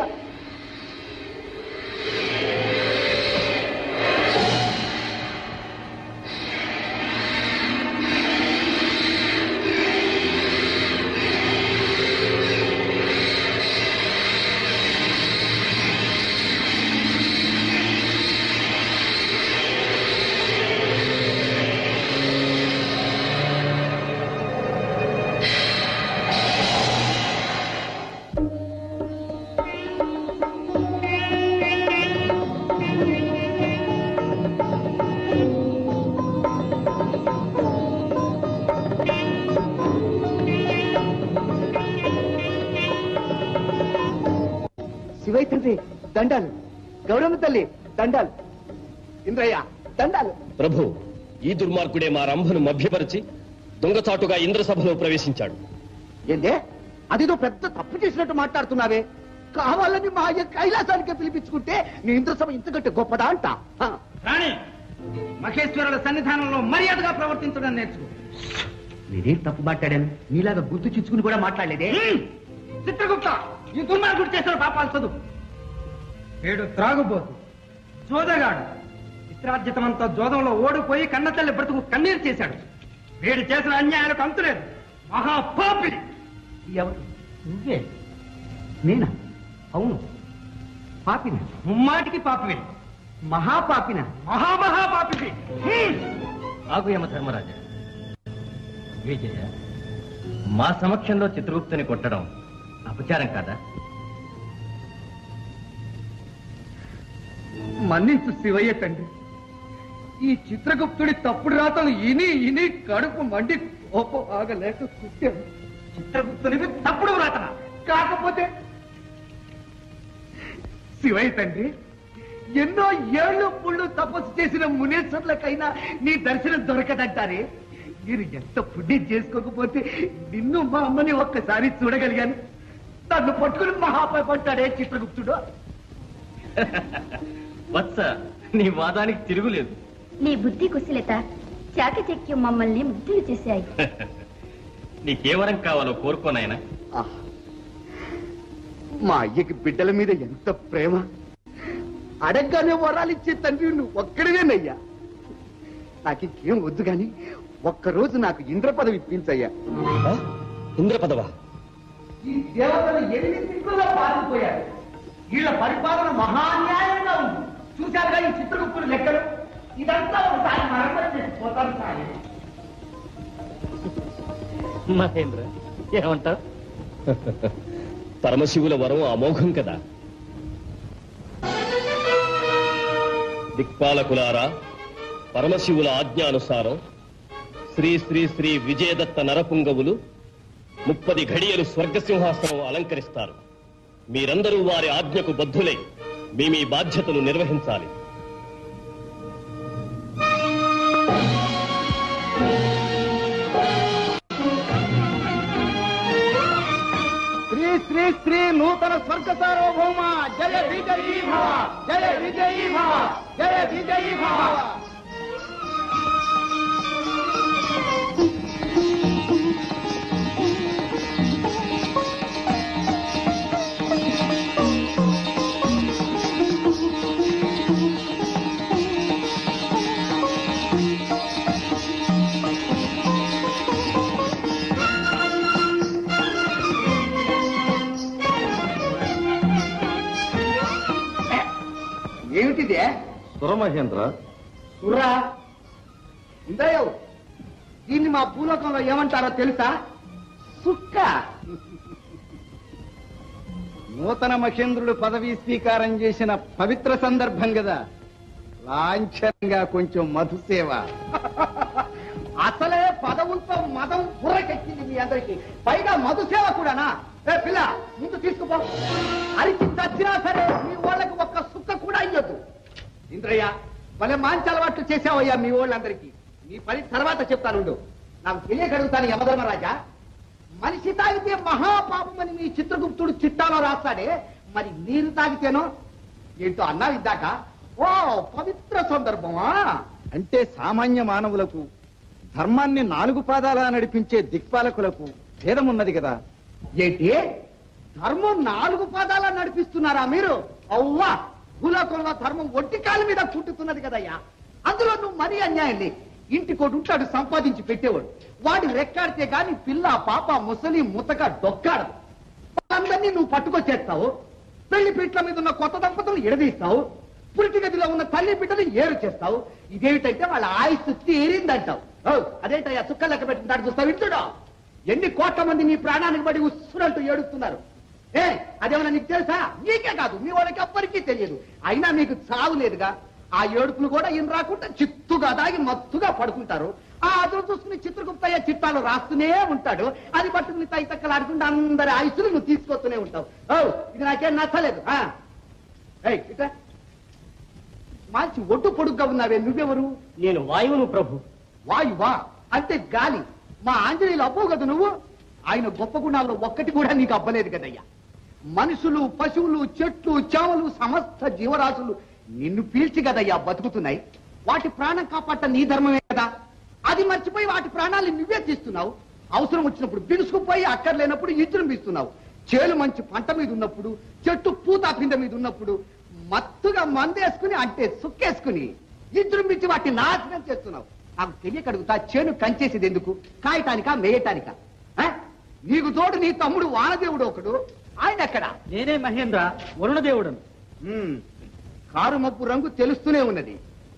శివయ్య తండ్రి దండాలు గౌరమ్మ తల్లి దండాలు ఇంద్రయ్య దండాలు ప్రభు ఈ దుర్మార్గుడే మా రంభను మభ్యపరిచి దొంగచాటుగా ఇంద్రసభలో ప్రవేశించాడు ఏందే అదిదో పెద్ద తప్పు చేసినట్టు మాట్లాడుతున్నావే కావాలని మా అయ్య కైలాసానికి పిలిపించుకుంటే నీ ఇంద్రసభ ఇంతకంటే గొప్పదా అంట ఆ. రాణి మహేశ్వరుల సన్నిధానంలో మర్యాదగా ప్రవర్తించడం నేర్చుకో నేనేం తప్పు మాట్లాడాను నీలాగా గుర్తు చిచ్చుకుని కూడా మాట్లాడలేదే హ్మ్. చిత్రగుప్త ఈ దుర్మార్గుడు చేసిన పాపాలు చదువు ఏడు త్రాగుబోతు జోదగాడు ఇష్టార్జితమంతా జోదంలో ఓడిపోయి కన్నతల్లి బ్రతుకు కన్నీరు చేశాడు వీడు చేసిన అన్యాయాలకు అంతులేదు మహాపాపి ఎవరు నువ్వే నేనా అవును పాపిన ముమ్మాటికి పాపివే మహాపాపిన మహామహాపాపి ఆగు యమ ధర్మరాజా విజయ మా సమక్షంలో చిత్రగుప్తుని కొట్టడం అపచారం కాదా మన్నించు శివయ్య తండ్రి ఈ చిత్రగుప్తుడి తప్పుడు రాతలు ఇని ఇని కడుపు మండి కోపం ఆగలేక కుట్టాను చిత్రగుప్తునివి తప్పుడు వ్రాతన కాకపోతే శివయ్య తండ్రి ఎన్నో ఏళ్ళు పుళ్ళు తపస్సు చేసిన మునేశ్వర్లకైనా నీ దర్శనం దొరకదంటారే మీరు ఎంత పుణ్యం చేసుకోకపోతే నిన్ను మా అమ్మని ఒక్కసారి చూడగలిగాను నన్ను పట్టుకుని మహాపడ్డాడే చిత్రగుప్తుడు వత్స నీ వాదానికి తిరుగులేదు నీ బుద్ధి కుశలత చాకచక్యం మమ్మల్ని ముగ్ధులు చేశాయి నీకేవరం కావాలో కోరుకోనాయనా ఆహ్! మా అయ్యకి బిడ్డల మీద ఎంత ప్రేమ అడగ్గానే వరాలిచ్చే తండ్రి నువ్వు ఒక్కడివేనయ్యా నాకు ఇంకేం వద్దు గాని ఒక్కరోజు నాకు ఇంద్ర పదవి ఇప్పించయ్యా ఆ? ఇంద్రపదవా ఈ దేవతలు ఎన్ని దిక్కుల్లో పారిపోయారు వీళ్ళ పరిపాలన మహాన్యాయంగా ఉంది చూశారుగా ఈ చిత్రగుప్తుడు లెక్కలు ఇదంతా ఒకసారి మరమ్మతు చేసి పోతాను సాయి మహేంద్ర ఏమంటావు పరమశివుల వరం అమోఘం కదా దిక్పాలకులారా పరమశివుల ఆజ్ఞానుసారం శ్రీ శ్రీ శ్రీ విజయదత్త నరపుంగవులు ముప్పది ఘడియలు స్వర్గసింహాసనం అలంకరిస్తారు మీరందరూ వారి ఆజ్ఞకు బద్ధులై మీ మీ బాధ్యతలు నిర్వహించాలి శ్రీ శ్రీ శ్రీ నూతన స్వర్గ సార్వభౌమ జయ విజయీ భవ జయ విజయీ భవ జయ విజయీ భవ ఏమిటిదే సురమహేంద్ర సుర్రా ఇందయ్యవు దీన్ని మా భూలోకంలో ఏమంటారో తెలుసా సుక్క నూతన మహేంద్రుడు పదవీ స్వీకారం చేసిన పవిత్ర సందర్భం కదా లాంఛనంగా కొంచెం మధుసేవ అసలే పదవులతో మదం బుర్రకెక్కింది మీ అందరికి పైగా మధుసేవ కూడానా ఏ పిల్ల ముందు తీసుకుపో అరిచి చచ్చినా సరే మీ వాళ్ళకి ఒక్క సుక్క కూడా అయ్యొద్దు ఇంద్రయ్య భలే మంచి అలవాట్లు చేసావయ్యా మీ వాళ్ళందరికీ నీ పని తర్వాత చెప్తానుండు నాకు తెలియగలుగుతాను యమధర్మరాజా మనిషి తాగితే మహాపాపం అని మీ చిత్రగుప్తుడు చిట్టాలో రాస్తాడే మరి నీరు తాగితేనో ఏంటో అన్నా ఇద్దాక ఓ పవిత్ర సందర్భమా అంటే సామాన్య మానవులకు ధర్మాన్ని నాలుగు పాదాల నడిపించే దిక్పాలకులకు భేదమున్నది కదా ఏంటి ధర్మం నాలుగు పాదాల నడిపిస్తున్నారా మీరు అవ్వా భూలోకంలో ధర్మం ఒంటి కాలు మీద కుంటుతున్నది కదయ్యా అందులో నువ్వు మరీ అన్యాయం లే ఇంటికోటి ఉంటాడు సంపాదించి పెట్టేవాడు వాడి రెక్కాడితే గాని పిల్ల పాప ముసలి ముతక డొక్కాడదు వాళ్ళందరినీ నువ్వు పట్టుకొచ్చేస్తావు పెళ్లి పీట్ల మీద ఉన్న కొత్త దంపతులు ఎడదీస్తావు పురిటి గదిలో ఉన్న తల్లి బిడ్డలు ఏరు చేస్తావు ఇదేమిటంటే వాళ్ళ ఆయుస్సు తీరిందంటావు ఓ, అదేంటయ్యా చుక్క లెక్క పెట్టిన చూస్తావు ఇంటుడా ఎన్ని కోట్ల మంది నీ ప్రాణానికి పడి ఉస్సురంటూ ఏడుస్తున్నారు ఏ అదేమన్నా నీకు తెలుసా నీకే కాదు మీ వాళ్ళకి ఎవ్వరికీ తెలియదు అయినా మీకు చావు లేదుగా ఆ ఏడుపులు కూడా ఈయన రాకుండా చిత్తుగా దాగి మత్తుగా పడుకుంటారు ఆ అదులు చూసుకుని చిత్రగుప్తయ్య చిట్టాలు రాస్తూనే ఉంటాడు అది పట్టుకుని తై తక్కలాడుకుంటూ అందరి ఆయుసులు నువ్వు తీసుకొస్తూనే ఉంటావు ఓ ఇది నాకేం నచ్చలేదు ఆ. ఏయ్, ఇట్రా. మంచి ఒడ్డు పొడుగ్గా ఉన్నావే నువ్వెవరు నేను వాయువును ప్రభు వాయువా అంటే గాలి మా ఆంజనేయులు అబ్బవు కదా నువ్వు ఆయన గొప్ప గుణాల్లో ఒక్కటి కూడా నీకు అబ్బలేదు కదయ్యా మనుషులు పశువులు చెట్లు చేమలు సమస్త జీవరాశులు నిన్ను పీల్చి కదయ్యా బతుకుతున్నాయి వాటి ప్రాణం కాపాట నీ ధర్మమే కదా అది మర్చిపోయి వాటి ప్రాణాలు నువ్వే తీస్తున్నావు అవసరం వచ్చినప్పుడు బిగుసుకుపోయి అక్కర్లేనప్పుడు ఇస్తున్నావు చేలు మంచి పంట మీద ఉన్నప్పుడు చెట్టు పూత పిండ మీద ఉన్నప్పుడు మత్తుగా మందేసుకుని అంటే సుక్కేసుకుని ఇద్దరుమిచ్చి వాటిని నాశనం చేస్తున్నావు నాకు తెలియకడుగుతా చేను కంచేసేది ఎందుకు కాయటానికా మేయటానికా ఆ? నీకు తోడు నీ తమ్ముడు వానదేవుడు ఒకడు ఆయన ఎక్కడ నేనే మహేంద్ర వరుణదేవుడను ఉమ్, కారు మప్పు రంగు తెలుస్తూనే ఉన్నది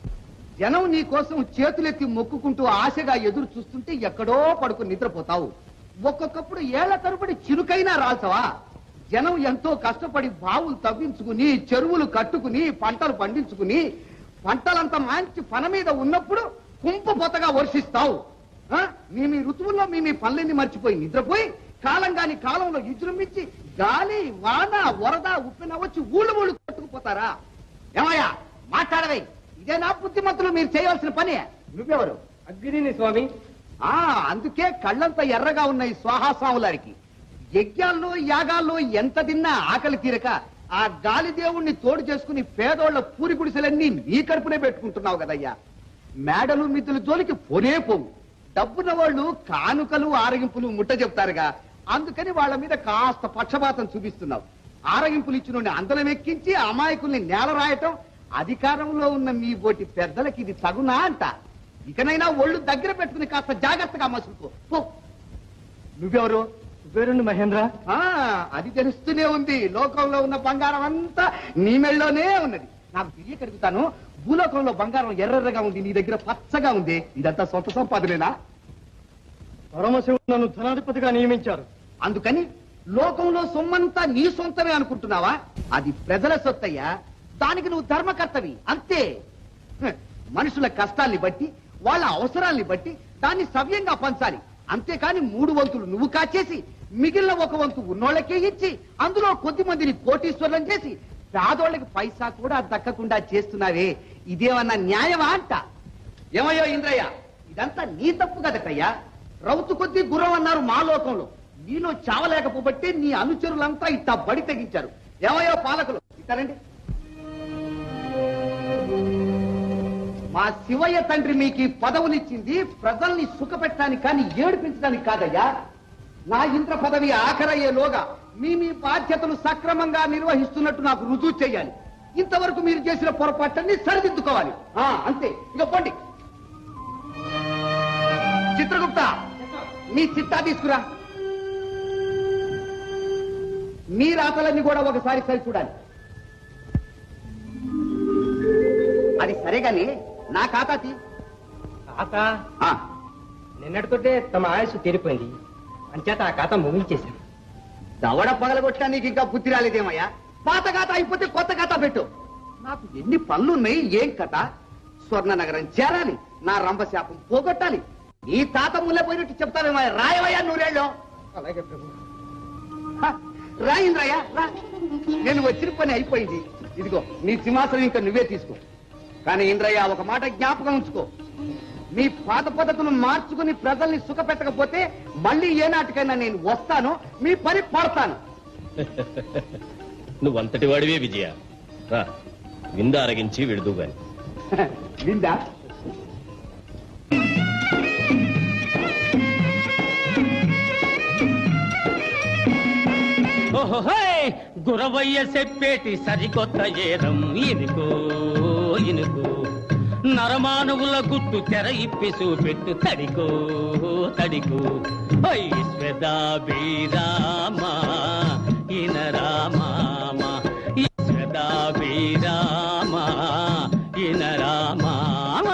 జనం నీ కోసం చేతులెత్తి మొక్కుకుంటూ ఆశగా ఎదురు చూస్తుంటే ఎక్కడో పడుకుని నిద్రపోతావు ఒక్కొక్కప్పుడు ఏళ్ల తరబడి చిరుకైనా రాల్సవా జనం ఎంతో కష్టపడి బావులు తవ్వించుకుని చెరువులు కట్టుకుని పంటలు పండించుకుని పంటలంతా మంచి పన మీద ఉన్నప్పుడు కుంపపోతగా వర్షిస్తావు ఆ? మీ మీ ఋతువుల్లో మీ మీ పనులన్నీ మర్చిపోయి నిద్రపోయి కాలం కాని కాలంలో విజృంభించి గాలి వాన వరద ఉప్పెన వచ్చి ఊళ్ళు ఊళ్ళు కొట్టుకుపోతారా ఏమయ్యా మాట్లాడవే ఇదేనా బుద్ధిమంతులు మీరు చేయవలసిన పని నువ్వెవరు అగ్నిని స్వామి ఆ అందుకే కళ్ళంతా ఎర్రగా ఉన్నాయి స్వాహాస్వాములారికి యజ్ఞాల్లో యాగాల్లో ఎంత తిన్నా ఆకలి తీరక ఆ గాలి దేవుణ్ణి తోడు చేసుకుని పేదోళ్ల పూరి గుడిసెలన్నీ నీ కడుపునే పెట్టుకుంటున్నావు కదయ్యా మేడలు మిద్దుల జోలికి పోనే పోవు డబ్బున్న వాళ్ళు కానుకలు ఆరగింపులు ముట్ట చెప్తారుగా అందుకని వాళ్ళ మీద కాస్త పక్షపాతం చూపిస్తున్నావు ఆరగింపులు ఇచ్చిన అందలం ఎక్కించి అమాయకుల్ని నేల రాయటం అధికారంలో ఉన్న మీ బోటి పెద్దలకి ఇది తగునా అంట ఇకనైనా ఒళ్ళు దగ్గర పెట్టుకుని కాస్త జాగ్రత్తగా మసులుకో పో నువ్వెవరు పేరుండి మహేంద్ర ఆ అది తెలుస్తూనే ఉంది లోకంలో ఉన్న బంగారం అంతా నీ మెళ్ళలోనే ఉన్నది నాకు తెలియకడుగుతాను భూలోకంలో బంగారం ఎర్రగా ఉంది నీ దగ్గర పచ్చగా ఉంది ఇదంతా సొంత సంపాదనేనా పరమశివుడు నన్ను ధనాధిపతిగా నియమించారు అందుకని లోకంలో సొమ్మంతా నీ సొంతమే అనుకుంటున్నావా అది ప్రజల సొత్తయ్యా దానికి నువ్వు ధర్మకర్తవి అంతే హ, మనుషుల కష్టాల్ని బట్టి వాళ్ళ అవసరాల్ని బట్టి దాన్ని సవ్యంగా పంచాలి అంతేకాని మూడు వంతులు నువ్వు కాచేసి మిగిలిన ఒక వంతు ఉన్నోళ్ళకే ఇచ్చి అందులో కొద్ది మందిని కోటీశ్వరులను చేసి పేదోళ్ళకి పైసా కూడా దక్కకుండా చేస్తున్నావే ఇదేమన్నా న్యాయమా అంట ఏమయ్యో ఇంద్రయ్య ఇదంతా నీ తప్పు కదటయ్యా రౌతు కొద్ది గుర్రం అన్నారు మా లోకంలో నీలో చావలేకపోబట్టి నీ అనుచరులంతా ఇట్ట బడి తెగించారు ఏమయ్యో పాలకులు ఇస్తారండి మా శివయ్య తండ్రి మీకు ఈ పదవులిచ్చింది ప్రజల్ని సుఖపెట్టడానికి కానీ ఏడిపించడానికి కాదయ్యా నా ఇంద్ర పదవి ఆఖరయ్యేలోగా మీ మీ బాధ్యతలు సక్రమంగా నిర్వహిస్తున్నట్టు నాకు రుజువు చేయాలి ఇంతవరకు మీరు చేసిన పొరపాట్లన్నీ సరిదిద్దుకోవాలి ఆ, అంతే ఇక పోండి చిత్రగుప్త నీ చిట్టా తీసుకురా మీ రాతలన్నీ కూడా ఒకసారి సరి చూడాలి అది సరే గాని నా ఖాతా తీ తాత ఆ, నిన్నటితోటే తమ ఆయుష్ తీరిపోయింది అంచేత ఆ ఖాతా ముగించేశాను దవడ పగలగొట్టా నీకు ఇంకా బుద్ధి రాలేదేమయ్యా పాత ఖాతా అయిపోతే కొత్త ఖాతా పెట్టు నాకు ఎన్ని పనులున్నాయి ఏం కథ స్వర్ణ నగరం చేరాలి నా రంభశాపం పోగొట్టాలి నీ తాత ముల్లపోయినట్టు చెప్తావేమయ్యా రాయవయ్యా నూరేళ్ళు అలాగే ప్రభు హ, రాయింద్రయ్యా రా నేను వచ్చిన పని అయిపోయింది ఇదిగో నీ సింహాసనం ఇంకా నువ్వే తీసుకో కానీ ఇంద్రయ్య ఒక మాట జ్ఞాపకం ఉంచుకో మీ పాత పద్ధతులు మార్చుకుని ప్రజల్ని సుఖపెట్టకపోతే మళ్ళీ ఏ నాటికైనా నేను వస్తాను మీ పని పడతాను నువ్వంతటి వాడివే విజయ రా వింద అరగించి విడుదు గాని విందా ఓహోహోయ్ గురవయ్య చెప్పేటి సరికొత్త ఏరం ఇనుకో ఇనుకో నరమానవుల గుట్టు తెర ఇప్పి చూపెట్టు తడికో తడికో ఐశ్వదా బీరామా ఇన రామామ ఈశ్వదా బీరామా ఇన రామామ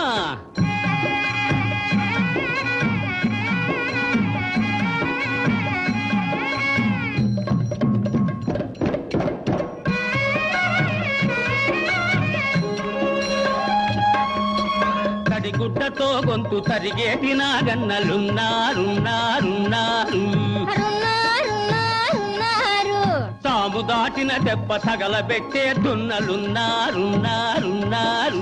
తడిగుడ్డతో గొంతు తరిగేటి నాగన్నలున్నారున్నారున్నారు తాము దాటిన దెబ్బ తగలబెట్టే దున్నలున్నారున్నారున్నారు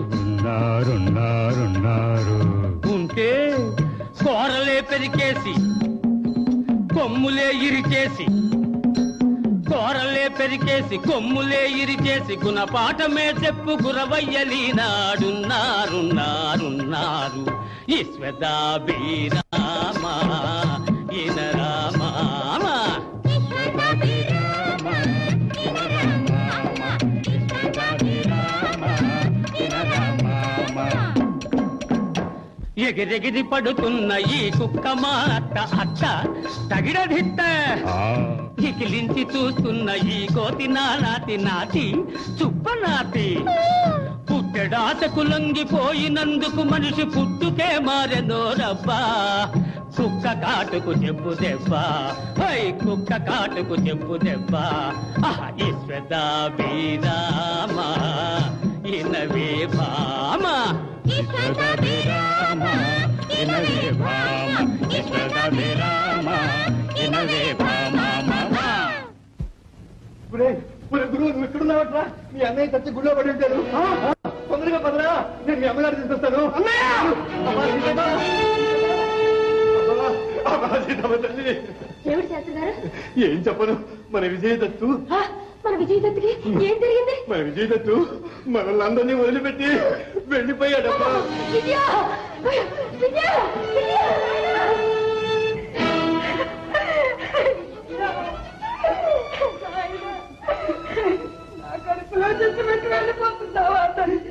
ఉంటే కూరలే పెరికేసి కొమ్ములే ఇరిచేసి కూరలే పెరికేసి కొమ్ములే ఇరిచేసి గుణపాఠమే చెప్పు గురవయ్యలీనాడున్నారున్నారున్నారు ఈశ్వదా బీరామా ఇన రామా ఎగిరెగిరి పడుతున్న ఈ కుక్క మాట అట్ట తగిడదిట్ట ఇకిలించి చూస్తున్న ఈ కోతి నానాటి నాటి చుప్పనాటి పుట్టెడాసకు లొంగిపోయినందుకు మనిషి పుట్టుకే మారెనో రబ్బా కుక్క కాటుకు చెప్పు దెబ్బ హై కుక్క కాటుకు చెప్పు దెబ్బ ఆహా ఈశ్వదా బీరామా ఇనవే భామా ఈశ్వదా బీరామా ఇనవే భామా ఈశ్వదా బీరామా ఇనవే భామా మామా ఒరే, ఒరే గురువు నువ్వు ఎక్కడున్నావట్రా మీ అన్నయ్య చచ్చి గుడిలో పడి ఉంటాడు ఆ, ఆ, తొందరగా పదరా నేను మీ అమ్మగారు తీసుకొస్తాను అమ్మా, సీతమ్మ! అమ్మా, అమ్మా, సీతమ్మ తల్లి ఏమిటి శాస్త్రి గారు ఏం చెప్పను మన విజయదత్తు ఆ, మన విజయదత్తుకి ఏం జరిగింది మన విజయదత్తు మనల్ని అందరినీ వదిలిపెట్టి వెళ్ళిపోయాడమ్మా విజయ విజయ విజయ కడుపులో చేసి వెళ్ళిపోతున్నావా తండ్రి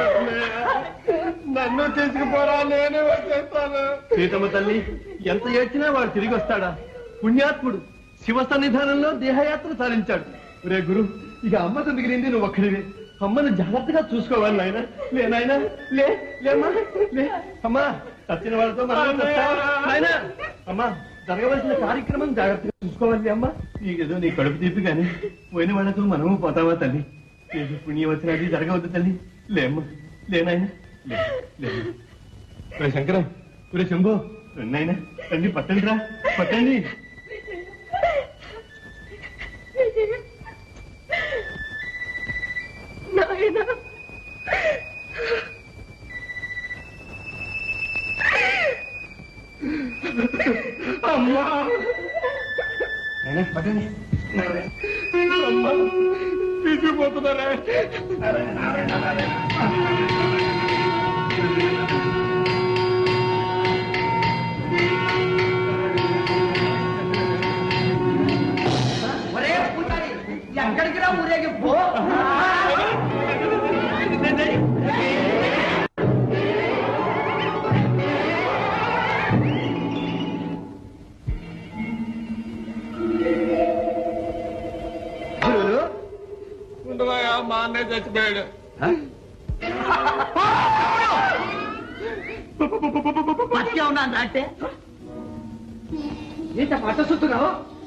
నన్ను తీసుకుపోరా నేను వచ్చేస్తాను సీతమ్మ తల్లి ఎంత ఏడ్చినా వాడు తిరిగి వస్తాడా పుణ్యాత్ముడు శివ సన్నిధానంలో దేహయాత్ర సాధించాడు రే గురు ఇక అమ్మతో మిగిలింది నువ్వు ఒక్కడివే అమ్మను జాగ్రత్తగా చూసుకోవాలి నాయన లే నాయన లే లేమ్మా లే అమ్మా చచ్చిన వాళ్ళతో మనం నాయన అమ్మా జరగవలసిన కార్యక్రమం జాగ్రత్తగా చూసుకోవాలి అమ్మా నీకేదో నీ కడుపు తీపి కానీ పోయిన వాళ్ళతో మనము పోతావా తల్లి ఏదో పుణ్యం వచ్చినది జరగవద్దు తల్లి లేమ్మా లేనాయన లే లే ఒరే శంకరం ఒరే శంభో నాయన తండ్రి పట్టండి రా పట్టండి నాయనా అమ్మా నాయన పట్టండి అమ్మా తీసుకుపోతున్నారా ఒరే పూజారి ఎక్కడికి రా ఊరేగింపు ఉండవా మా అన్నయ్య చచ్చిపోయాడు మత్స్య ఉన్నాను అంటే ఏంట పట్ట సుత్తున్నావు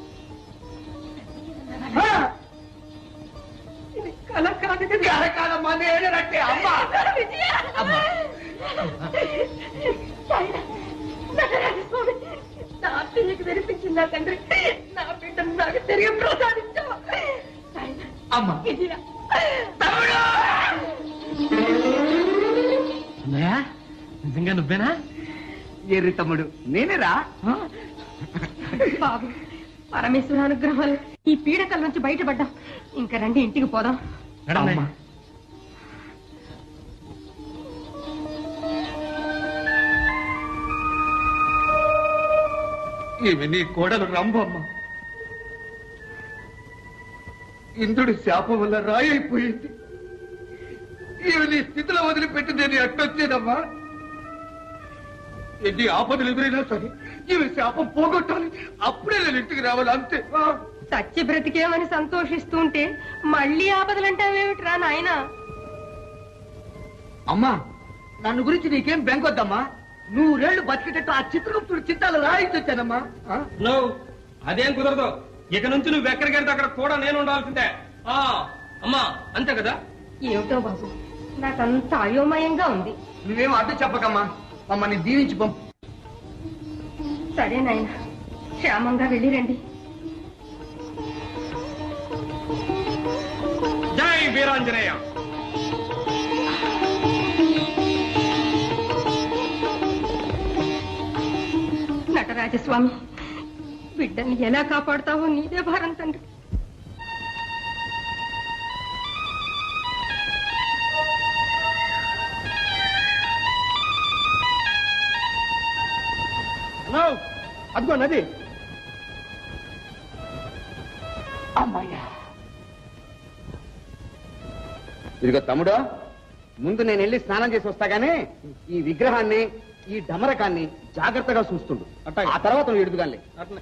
కల కాదు కల కాదమ్మా నేను రంటే అమ్మా అమ్మా నా పిల్లకి వినిపించిందా తండ్రి నా బిడ్డను నాకు తిరిగి ప్రసాదించావా అమ్మా విజయ అన్నయ్య నిజంగా నువ్వేనా ఎర్రి తమ్ముడు నేనేరా బాబు పరమేశ్వర అనుగ్రహాలు ఈ పీడకల నుంచి బయటపడ్డాం ఇంకా రండి ఇంటికి పోదాం అమ్మా ఈమె నీ కోడలు రంభమ్మ ఇంద్రుడి శాపం వల్ల రాయి అయిపోయింది ఈమె నీ స్థితిలో వదిలిపెట్టి నేను ఎట్టొచ్చేదమ్మా ఎన్ని ఆపదలు ఎదురైనా సరే ఈమె శాపం పోగొట్టాలి అప్పుడే నేను ఇంటికి రావాలి అంతే చచ్చి బ్రతికేమని సంతోషిస్తుంటే మళ్ళీ ఆపదలంటావేమిట్రా నాయనా అమ్మా నన్ను గురించి నీకేం బెంగొద్దమ్మా నూరేళ్లు బతికేటట్టు ఆ చిత్రగుప్తుడు చిత్తాలు రాయించొచ్చానమ్మా ఆ? నువ్వు అదేం కుదరదు ఇక నుంచి నువ్వు ఎక్కడికి వెళ్తే అక్కడ కూడా నేను ఉండాల్సిందే ఆ అమ్మా అంతే కదా ఏమిటో బాబు నాకంత అయోమయంగా ఉంది నువ్వేం అడ్డు చెప్పకమ్మా మమ్మల్ని దీవించి పంపు సరే నాయన క్షేమంగా వెళ్ళి రండి జై వీరాంజనేయ నటరాజస్వామి బిడ్డని ఎలా కాపాడుతావో నీదే భారం తండ్రి అదిగో నది అమ్మయ్యా ఇదిగో తమ్ముడు ముందు నేను వెళ్ళి స్నానం చేసి వస్తా గానీ ఈ విగ్రహాన్ని ఈ డమరకాన్ని జాగ్రత్తగా చూస్తుండు ఆ తర్వాత నువ్వు ఎడుగుగాలి అట్లే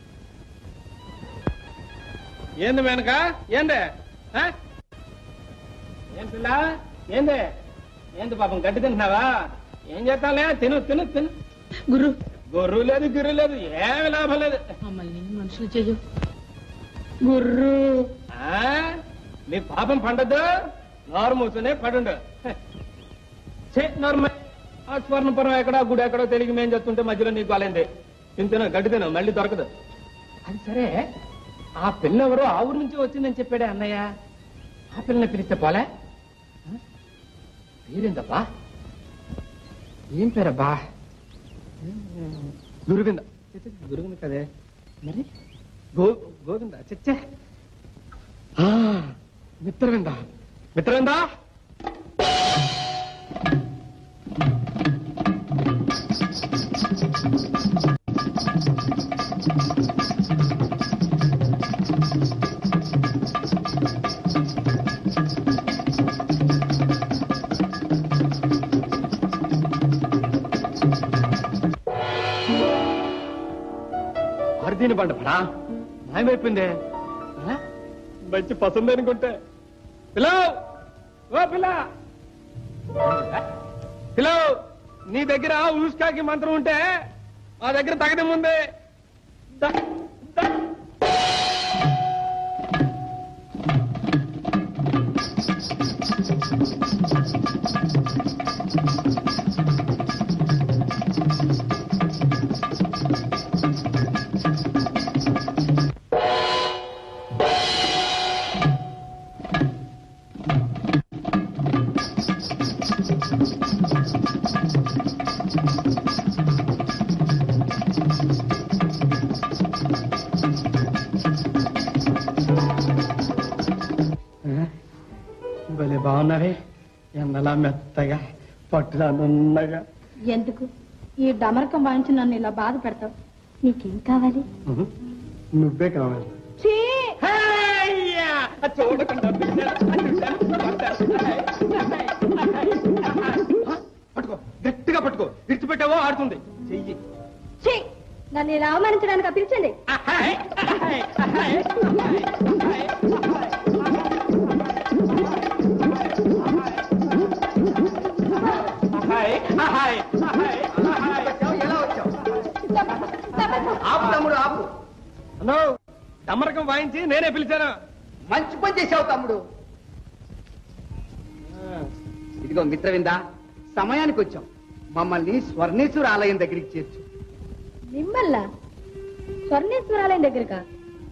ఏంది మేనక ఏందే ఆ? ఏం పిల్ల ఏందే ఏంది పాపం గడ్డి తింటున్నావా ఏం చేస్తాలే తిను తిను తిను గురు గొర్రు లేదు గిర్రు లేదు ఏమి లాభం లేదు మమ్మల్ని మనుషులు చెయ్యు గుర్రు ఆ? నీ పాపం పండద్దు నోరు మూసునే పడుండు చే నోరు మూయ్. ఆ స్వర్ణపురం ఎక్కడో గుడి ఎక్కడో తెలిగి మేం చేస్తుంటే మధ్యలో నీకు అలైంది తిను తిను గడ్డి తిను మళ్ళీ దొరకదు అది సరే ఆ పిల్ల ఎవరో ఆ ఊరు నుంచి వచ్చిందని చెప్పాడే అన్నయ్య ఆ పిల్లని పిలిస్తే పోలే ఆ? పేరేందబ్బా ఏం పేరబ్బా గురువింద గురువింద కదే మరి గో గోవింద చచ్చే ఆ, మిత్రవింద మిత్రవింద అర్దీని బండ పడా మాయమైపోయిందే ఆ? మంచి పసంది అనుకుంటే పిలో ఓ పిల్ల పిలో నీ దగ్గర ఊసుకాకి మంత్రం ఉంటే మా దగ్గర తగడం ఉంది ద- ద- భలే బాగున్నావే ఎండలా మెత్తగా పట్టులా నున్నగా ఎందుకు ఈ డమరకం వాయించి నన్ను ఇలా బాధ పెడతావు నీకేం కావాలి ఉహు, నువ్వే కావాలి ఛీ! హేయ్యా! అది చూడకుండా పిలిచాను, అది చూశాను. ఆ, పట్టుకో గట్టిగా పట్టుకో విడిచిపెట్టావో ఆడుతుంది చెయ్యి ఛీ! నన్ను ఇలా అవమానించడానికి పిలిచండి హాయ్, హాయ్, హాయ్, హాయ్. ఎలా వచ్చావు ఆపు తమ్ముడు ఆపు అన్నో డమ్మరకం వాయించి నేనే పిలిచాను మంచి పని చేశావు తమ్ముడు ఇదిగో మిత్రవింద సమయానికి వచ్చాం మమ్మల్ని స్వర్ణేశ్వర ఆలయం దగ్గరికి చేర్చు మిమ్మల్లా స్వర్ణేశ్వరాలయం దగ్గరకా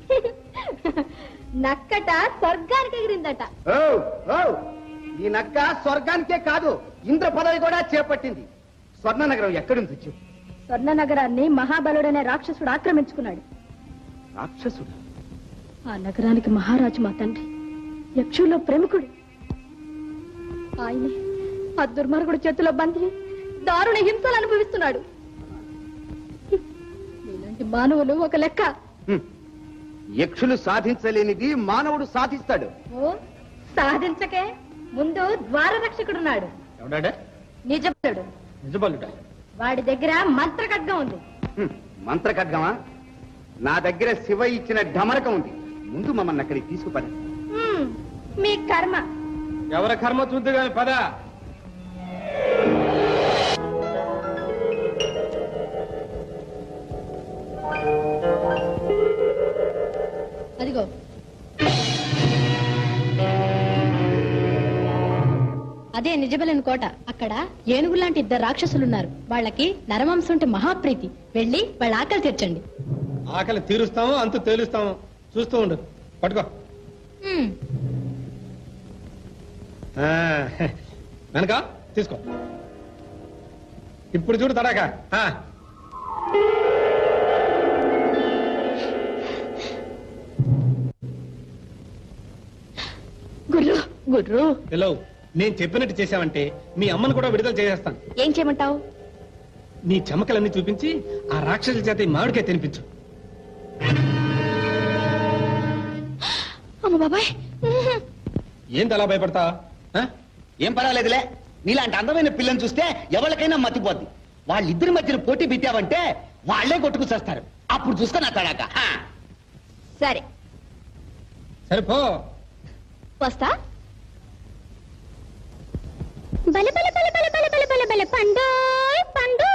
నక్కట స్వర్గానికి ఎగిరిందట ఓ ఓ ఈ నక్క స్వర్గానికే కాదు ఇంద్ర పదవి కూడా చేపట్టింది స్వర్ణ నగరం ఎక్కడుంది చెప్పు స్వర్ణ నగరాన్ని మహాబలుడనే రాక్షసుడు ఆక్రమించుకున్నాడు రాక్షసుడు ఆ నగరానికి మహారాజు మా తండ్రి యక్షుల్లో ప్రముఖుడు ఆయనే ఆ దుర్మార్గుడి చేతిలో బంధి దారుణ హింసలు అనుభవిస్తున్నాడు మీలాంటి మానవులు ఒక లెక్క హ్మ్. యక్షులు సాధించలేనిది మానవుడు సాధిస్తాడు ఓ సాధించకే ముందు ద్వార రక్షకుడున్నాడు ఎవడాడే నిజబలుడు నిజబలుడా వాడి దగ్గర మంత్ర ఖడ్గం ఉంది మంత్ర ఖడ్గమా నా దగ్గర శివ ఇచ్చిన ఢమరకం ఉంది ముందు మమ్మల్ని అక్కడికి తీసుకుపడి హ్మ్, మీ కర్మ ఎవరి కర్మ చూద్దు కానీ పద అదిగో అదే నిజబెలని కోట అక్కడ ఏనుగు లాంటి ఇద్దరు రాక్షసులున్నారు వాళ్ళకి నరమాంసం అంటే మహాప్రీతి వెళ్ళి వాళ్ళ ఆకలి తీర్చండి ఆకలి తీరుస్తాము అంత తేలుస్తాము చూస్తూ ఉండు పట్టుకో హ్మ్. ఆ, వెనక తీసుకో ఇప్పుడు చూడు తడాక ఆ. గుర్రు గుర్రు హలో నేను చెప్పినట్టు చేశావంటే మీ అమ్మను కూడా విడుదల చేసేస్తాను ఏం చేయమంటావు నీ చెమకలన్నీ చూపించి ఆ రాక్షసుల చేత ఈ మామిడికాయ తినిపించు అమ్మ బాబాయ్ ఏంటి అలా భయపడతా ఏం పర్వాలేదులే నీలాంటి అందమైన పిల్లని చూస్తే ఎవరికైనా మతిపోద్ది వాళ్ళిద్దరి మధ్యన పోటీ పెట్టావంటే వాళ్ళే కొట్టుకు చేస్తారు అప్పుడు చూసుకొని అత్తాడాక సరే సరిపో వస్తా బల బల బల బల బల బల బల బల పండోయ్ పండు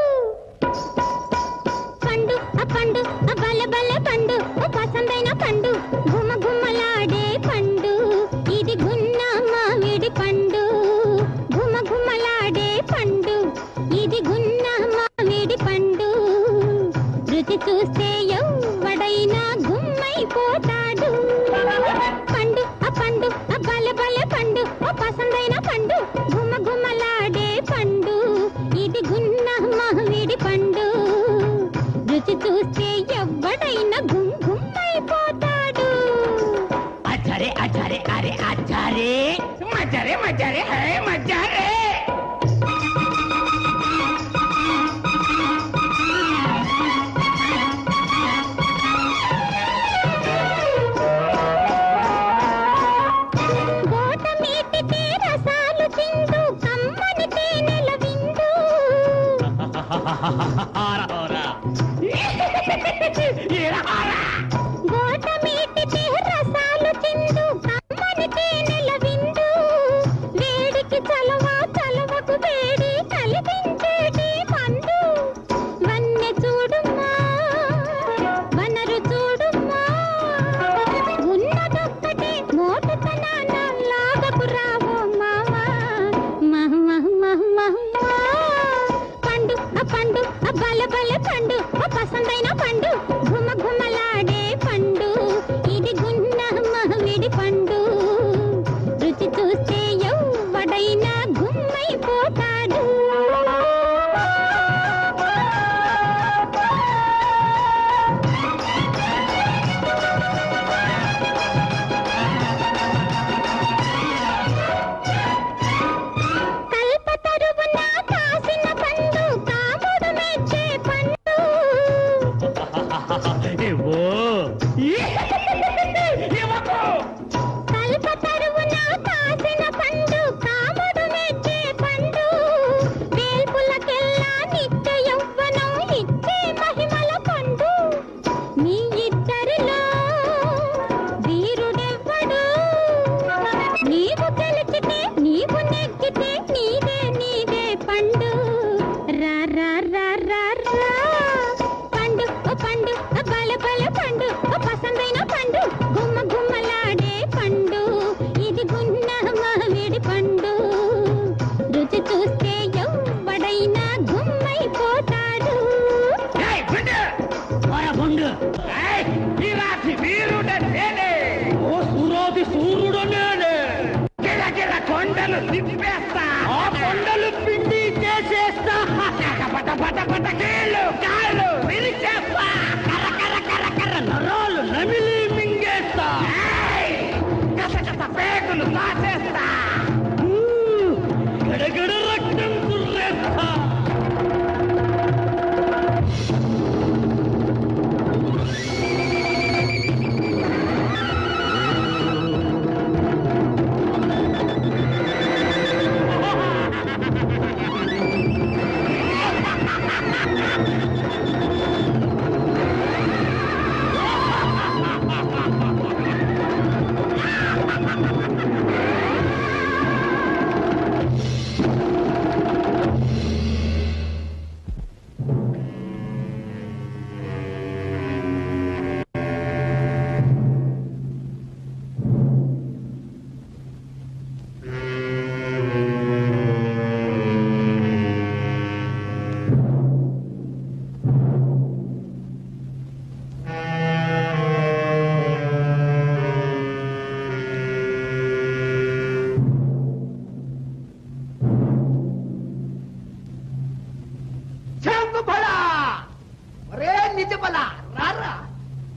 పండు ఆ పండు ఆ బల బల పండు ఓ పసందైన పండు గుమ గుమ్మలాడే పండు ఇది గున్న మామిడి పండు గుమ గుమ్మలాడే పండు ఇది గున్న మామిడి పండు రుచి చూస్తే ఎవ్వడైనా గుమ్మైపోతాడు పండు ఆ పండు ఆ బల బల పండు ఓ పసందైన పండు గుమ గుమలాడే పండు ఇది గున్న మామిడి పండు రుచి చూస్తే ఎవ్వడైనా గుమ్ గుమ్మైపోతాడు అచ్చరే అచ్చరే అరే అచ్చరే మచ్చరే మచ్చరే హే మచ్చరే గోట మీటితే రసాలు చిందు కమ్మని తేనెల విందు గోట మీటితే రసాలు చిందు కమ్మని తేనెల విందు వేడికి చలవ చలవకు వేడి కలిపించేటి మందు వన్నె చూడుమా వనరు చూడుమా ఉన్నదొక్కటే మోటుతనాన లాగకు రావో మావా మహ మహ మహ మహ మహ. పండు ఆ పండు ఆ బల బల పండు ఆ పసందైన పండు ఘుమ ఘుమలాడే పండు ఇది గున్న మహమిడి పండు రుచి చూస్తే ఎవ్వడైనా గుమ్మైపోతాడు కల్పతరువున కాసిన పండు కాముడు మెచ్చే పండు కల్పతరువున కాసిన పండు కాముడు మెచ్చే పండు వేల్పులకెల్లా నిత్య యౌవనం ఇచ్చే మహిమల పండు మీ ఇద్దరిలో వీరుడెవ్వడు నీవు గెలిచితే నీవు నెగ్గితే నీదే నీదే పండు రా రా రా రా రా పండు ఓ పండు ఓ బల బల పండు ఓ పసందైన పండు గుమ్మ గుమ్మలాడే పండు ఇది గున్న మామిడి పండు రుచి చూస్తే ఎవ్వడైనా గుమ్మైపోతాడు గుండు ఈ రాత్రి వీరుడ నేనే ఓ సూరోది సూర్యుడు నేనే కిల కిల కొండలు తిప్పేస్తా ఆ కొండలు పిండి చేసేస్తా పట పట పట కీళ్ళు కాళ్ళు విరిచేస్తా కర్ర కర్ర కర్ర కర్ర నరాలు నమిలి మింగేస్తా ఏయ్! కస కస పేగులు దాచేస్తా ఊ! గడగడ రక్తం కుర్రేస్తా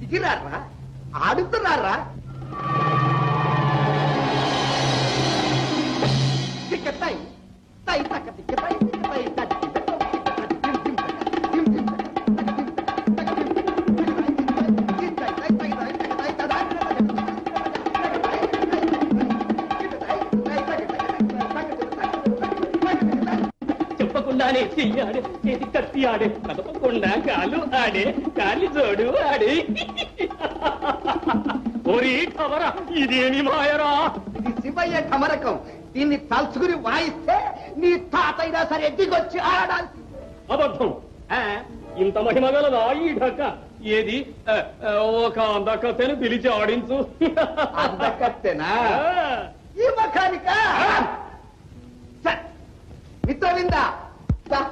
దిగిరారా ఆడుతున్నారా దిక్కతాయి తై తక్క దిక్కతాయి దిక్కతాయి తక్క చెప్పకుండానే చెయ్యాడే చేతి కత్తి ఆడే కదపకుండా కాలు ఆడే కాలి జోడు ఆడే ఓరి కవర ఇదేమి మాయరా ఇది శివయ్య ఠమరకం దీన్ని తలుచుకుని వాయిస్తే నీ తాతైనా సరే దిగొచ్చి ఆడాల్సి అబద్ధం ఆ, ఇంత మహిమ గలదా ఈ ఢక్క ఏది ఆ, ఆ, ఒక అందకత్తెను పిలిచి ఆడించు అందకత్తెనా ఈ మకానిక మిత్రవింద దా.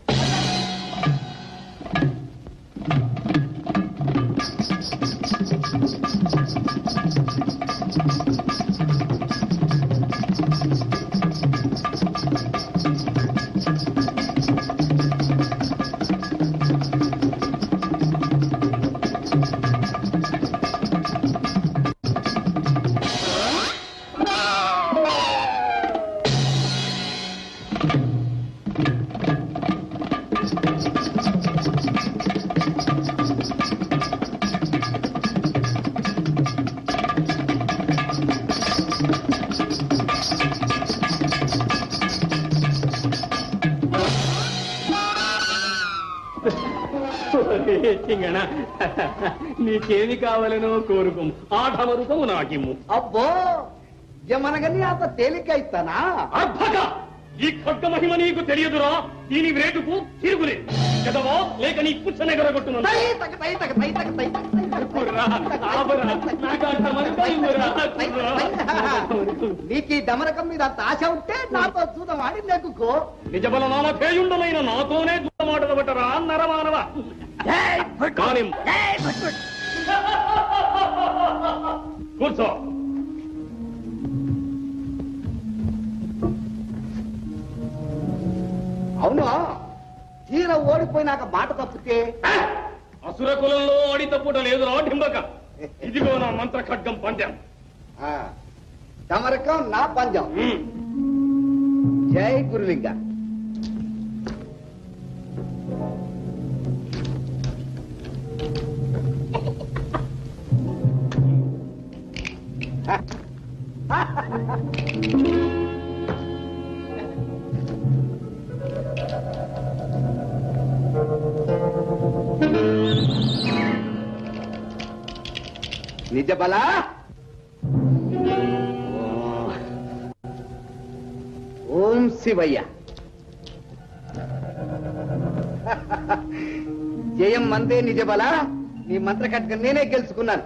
ఒరే చింగణ నీకేమి కావాలనో కోరుకు ఆ ఢమరుకము నాకిమ్ము అబ్బో యమనగని అంత తేలిక ఇస్తానా అర్భక ఈ ఖడ్గ మహిమ నీకు తెలియదురా దీని వేటుకు తిరుగులే కదవా లేక నీ పుచ్చ నెగరగొట్టును తై తగ తై తగ తై తగ తై తగ తై తగ. కుర్రా, ఆపరా, నాకు ఆ ఢమరుకం ఇవ్వురా, కుర్రా. నీకు ఈ డమరకం మీద అంత ఆశ ఉంటే నాతో చూదమాడి నెగ్గుకో నిజబల నామధేయుండమైన నాతోనే దూరమాటదబట్టరా నరమానవ కానిం. కూర్చో అవును తీర ఓడిపోయినాక మాట తప్పితే అసుర కులంలో ఆడి తప్పుట లేదురా డింబక ఇదిగో నా మంత్ర ఖడ్గం పంద్యం ఆ, డమరకం నా పంజం జై గురులింగ నిజ బల ఓం శివయ్య జయం మందే నిజ బల నీ మంత్ర ఖడ్గం నేనే గెలుచుకున్నాను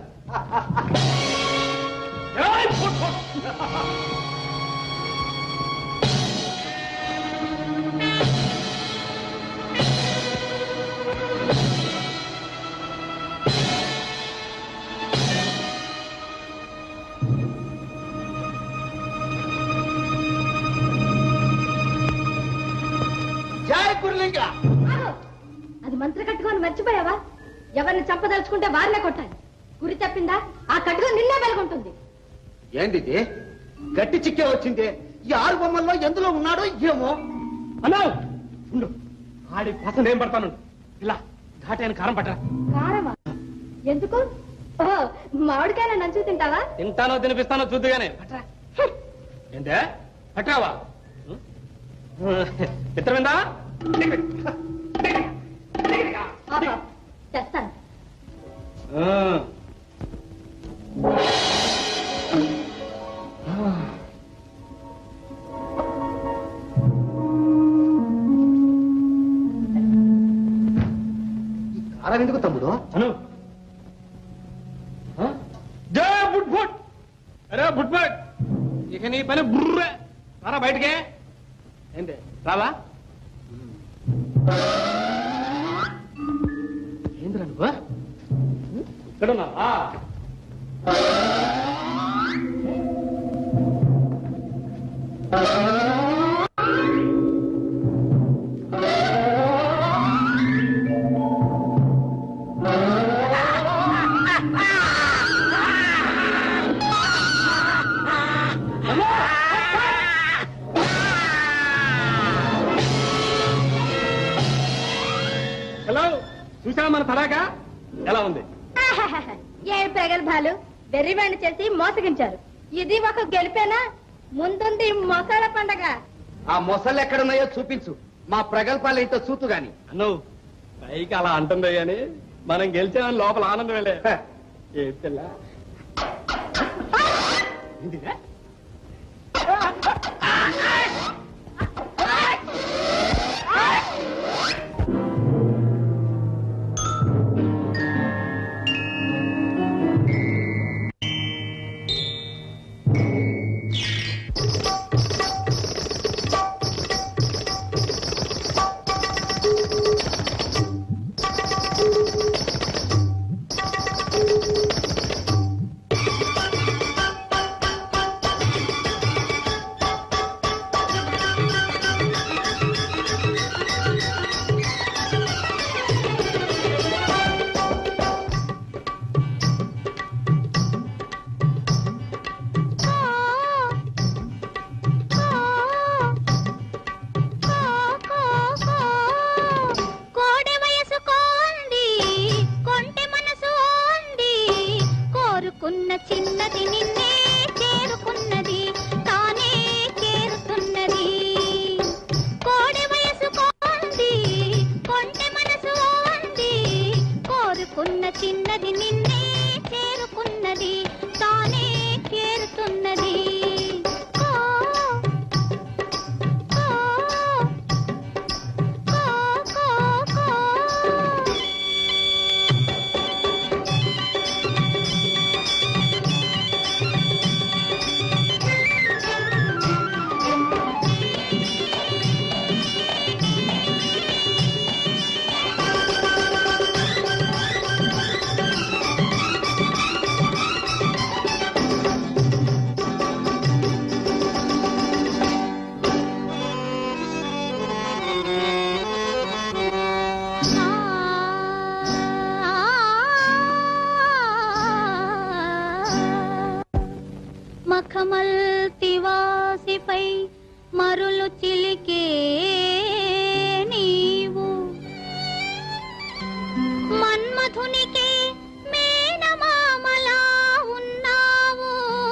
జై గురులింగ అది మంత్ర కట్టుకొని మర్చిపోయావా ఎవరిని చంపదలుచుకుంటే వారినే కొట్టాలి గురి తప్పిందా ఆ కట్టుకొని నిన్నే వెలుగుంటుంది ఏంది ఇది? గట్టి చిక్కే వచ్చింది ఈ ఆరు బొమ్మల్లో ఎందులో ఉన్నాడో ఏమో అన్నా ఉండు ఆడి కోసం నేను పడతాను ఇలా ఘాటైన కారం పట్టరా కారమా ఎందుకు ఓ మామిడికాయల నంచు తింటావా తింటానో తినిపిస్తానో చూద్దుగానే పట్రా ఏంటే పట్రావా మిత్రమిందా ఆహా, తెస్తాను కారం ఎందుకు తమ్ముడు అను జై బుట్ బుట్ అరే బుట్ బుట్ ఇక నీ పని బుర్రే రారా బయటికే ఏంటి రావా ఏంద్రా నువ్వు ఇక్కడ ఉన్నావా మన తడాక ఎలా ఉంది ఏ ప్రగల్భాలు వెర్రివాణి చేసి మోసగించారు ఇది ఒక గెలిపేనా ముందుంది మొసళ్ళ పండగ ఆ మొసళ్ళు ఎక్కడున్నాయో చూపించు మా ప్రగల్భాలు ఏంటో చూతు గాని అన్నవు పైకి అలా అంటుందో గాని మనం గెలిచామని లోపల ఆనందం వెళ్ళే ఏ పిల్ల ఏంటిదే? కోడె వయసు కోంది కొంటె మనసు ఓంది కోరుకున్న చిన్నది నిన్నే చేరుకున్నది తానే చేరుతున్నది కోడె వయసు కోంది కొంటె మనసు ఓంది కోరుకున్న చిన్నది నిన్నే చేరుకున్నది తానే చేరుతున్నది ఓ మఖమల్ తివాసిపై మరులు చిలికే నీవు మన్మధునికే మేనమామలా ఉన్నావు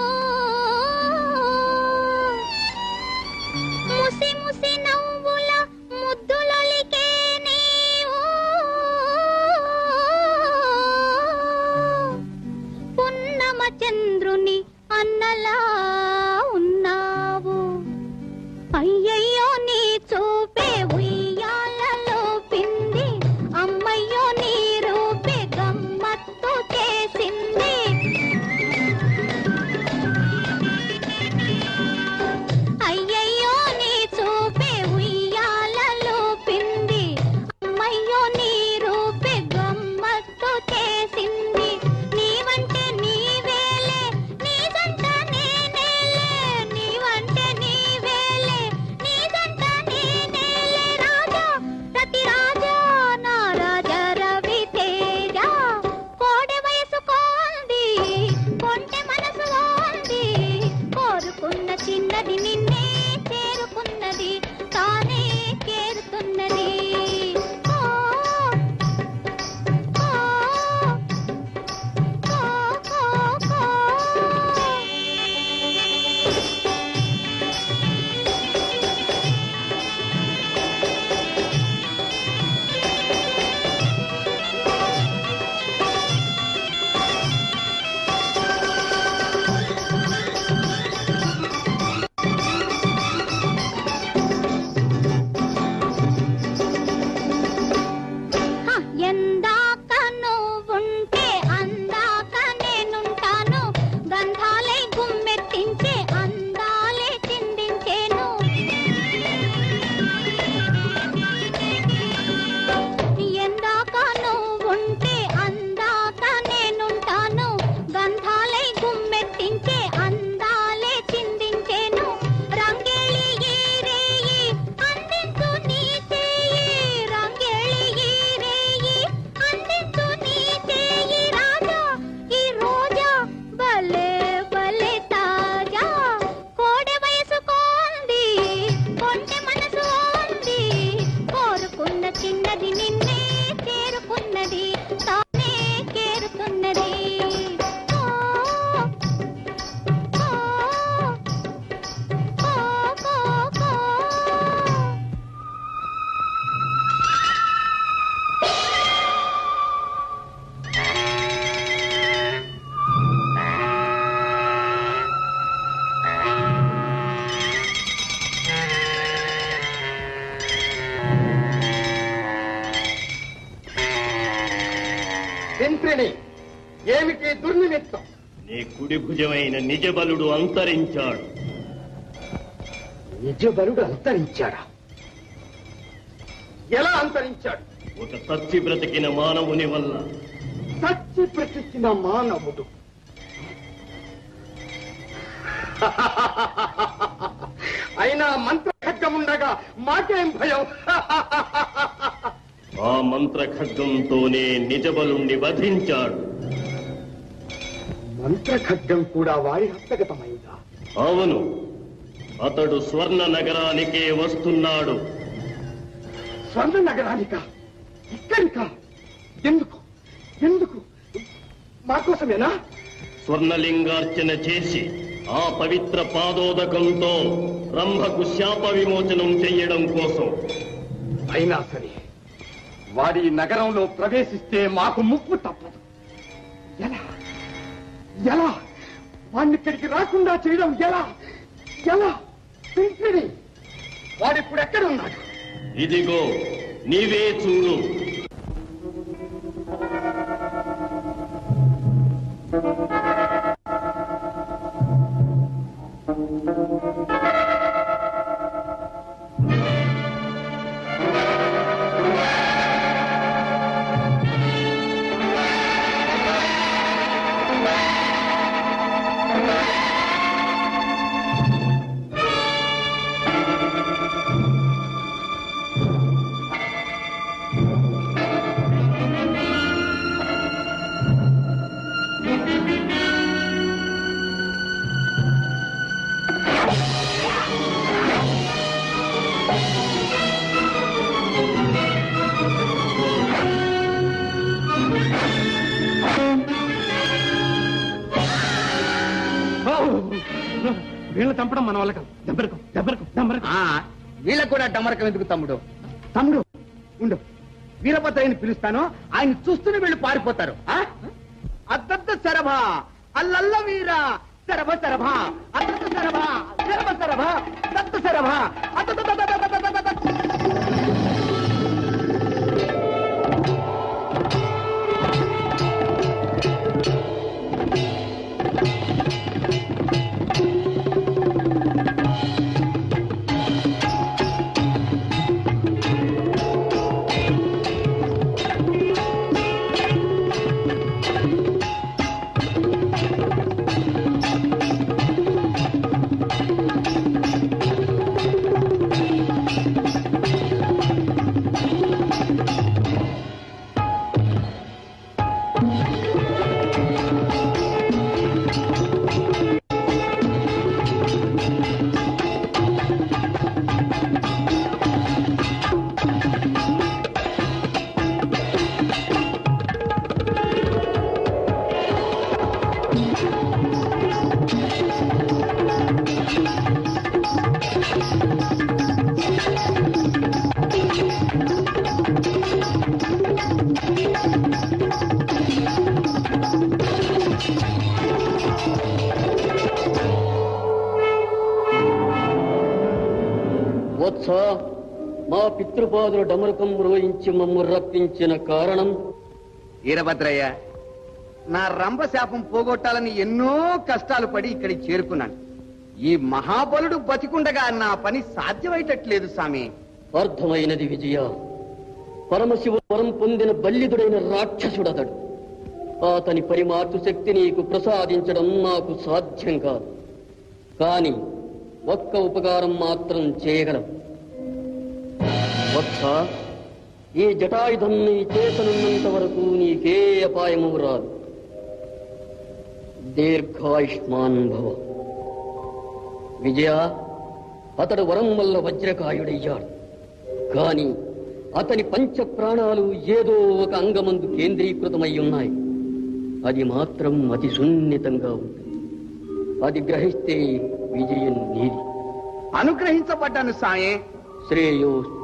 ముసి ముసి నవ్వుల ముద్దులొలికే నీవు పున్నమ చంద్రుని అన్నలా ఉన్నావు అయ్యయ్యో నీ చూపే ఉయ్యాలలో పింది అమ్మయ్యో నీ రూపే గమ్మత్తు చేసింది అయ్యయ్యో నీ చూపే ఉయ్యాలలో పింది అమ్మయ్యో నీ రూపే గమ్మత్తు చేసింది నీవంటే నీవేలే నీ జంట నేనే మంత్రి ఏమిటి దుర్నిమిత్తం నీ కుడి భుజమైన నిజబలుడు అంతరించాడు నిజబలుడు అంతరించాడా ఎలా అంతరించాడు ఒక సచ్చి బ్రతికిన మానవుని వల్ల సచ్చి బ్రతికిన మానవుడు అయినా మంత్ర ఖడ్గముండగా మాకేం భయం ఆ మంత్ర ఖడ్గంతోనే నిజబలుణ్ణి వధించాడు మంత్ర ఖడ్గం కూడా వారి హస్తగతమైందా అవును అతడు స్వర్ణ నగరానికే వస్తున్నాడు స్వర్ణ నగరానిక ఇక్కడిక ఎందుకు ఎందుకు మా కోసమేనా స్వర్ణలింగార్చన చేసి ఆ పవిత్ర పాదోదకంతో రంభకు శాప విమోచనం చెయ్యడం కోసం అయినా సరే వాడి నగరంలో ప్రవేశిస్తే మాకు ముప్పు తప్పదు ఎలా ఎలా వాడిని ఇక్కడికి రాకుండా చేయడం ఎలా ఎలా పింపిడి వాడిప్పుడు ఎక్కడ ఉన్నాడు ఇదిగో నీవే చూడు వీళ్ళని చంపడం మన వాళ్ళకి దెబ్బరకు దెబ్బరకు దెబ్బరకు వీళ్ళకు కూడా డమరకం ఎందుకు తమ్ముడు తమ్ముడు ఉండు వీరభద్రయ్యని పిలుస్తాను ఆయన చూస్తూనే వీళ్ళు పారిపోతారు ఆ? అద్దద్ద శరభ అల్లల్ల వీర శరభ శరభ అద్దద్ద శరభ శరభ శరభ దత్త శరభ వత్స మా పితృపాదులు డమరకం రోయించి మమ్ము రప్పించిన కారణం వీరభద్రయ్య నా రంభ శాపం పోగొట్టాలని ఎన్నో కష్టాలు పడి ఇక్కడికి చేరుకున్నాను ఈ మహాబలుడు బతికుండగా నా పని సాధ్యమయ్యేటట్లేదు స్వామి అర్థమైనది విజయ పరమశివ వరం పొందిన బల్లిదుడైన రాక్షసుడతడు అతని పరిమార్చు శక్తి నీకు ప్రసాదించడం నాకు సాధ్యం కాదు కాని ఒక్క ఉపకారం మాత్రం చేయగలం వత్స ఈ జటాయుధం నీ చేతనున్నంత వరకు నీకే అపాయము రాదు దీర్ఘాయుష్మాన్ భవ విజయ అతడు వరం వల్ల వజ్రకాయుడయ్యాడు కాని అతని పంచ ప్రాణాలు ఏదో ఒక అంగమందు కేంద్రీకృతమై ఉన్నాయి అది మాత్రం అతి సున్నితంగా ఉంది అది గ్రహిస్తే విజయం నీది అనుగ్రహించబడ్డాను సాయే శ్రేయోస్తు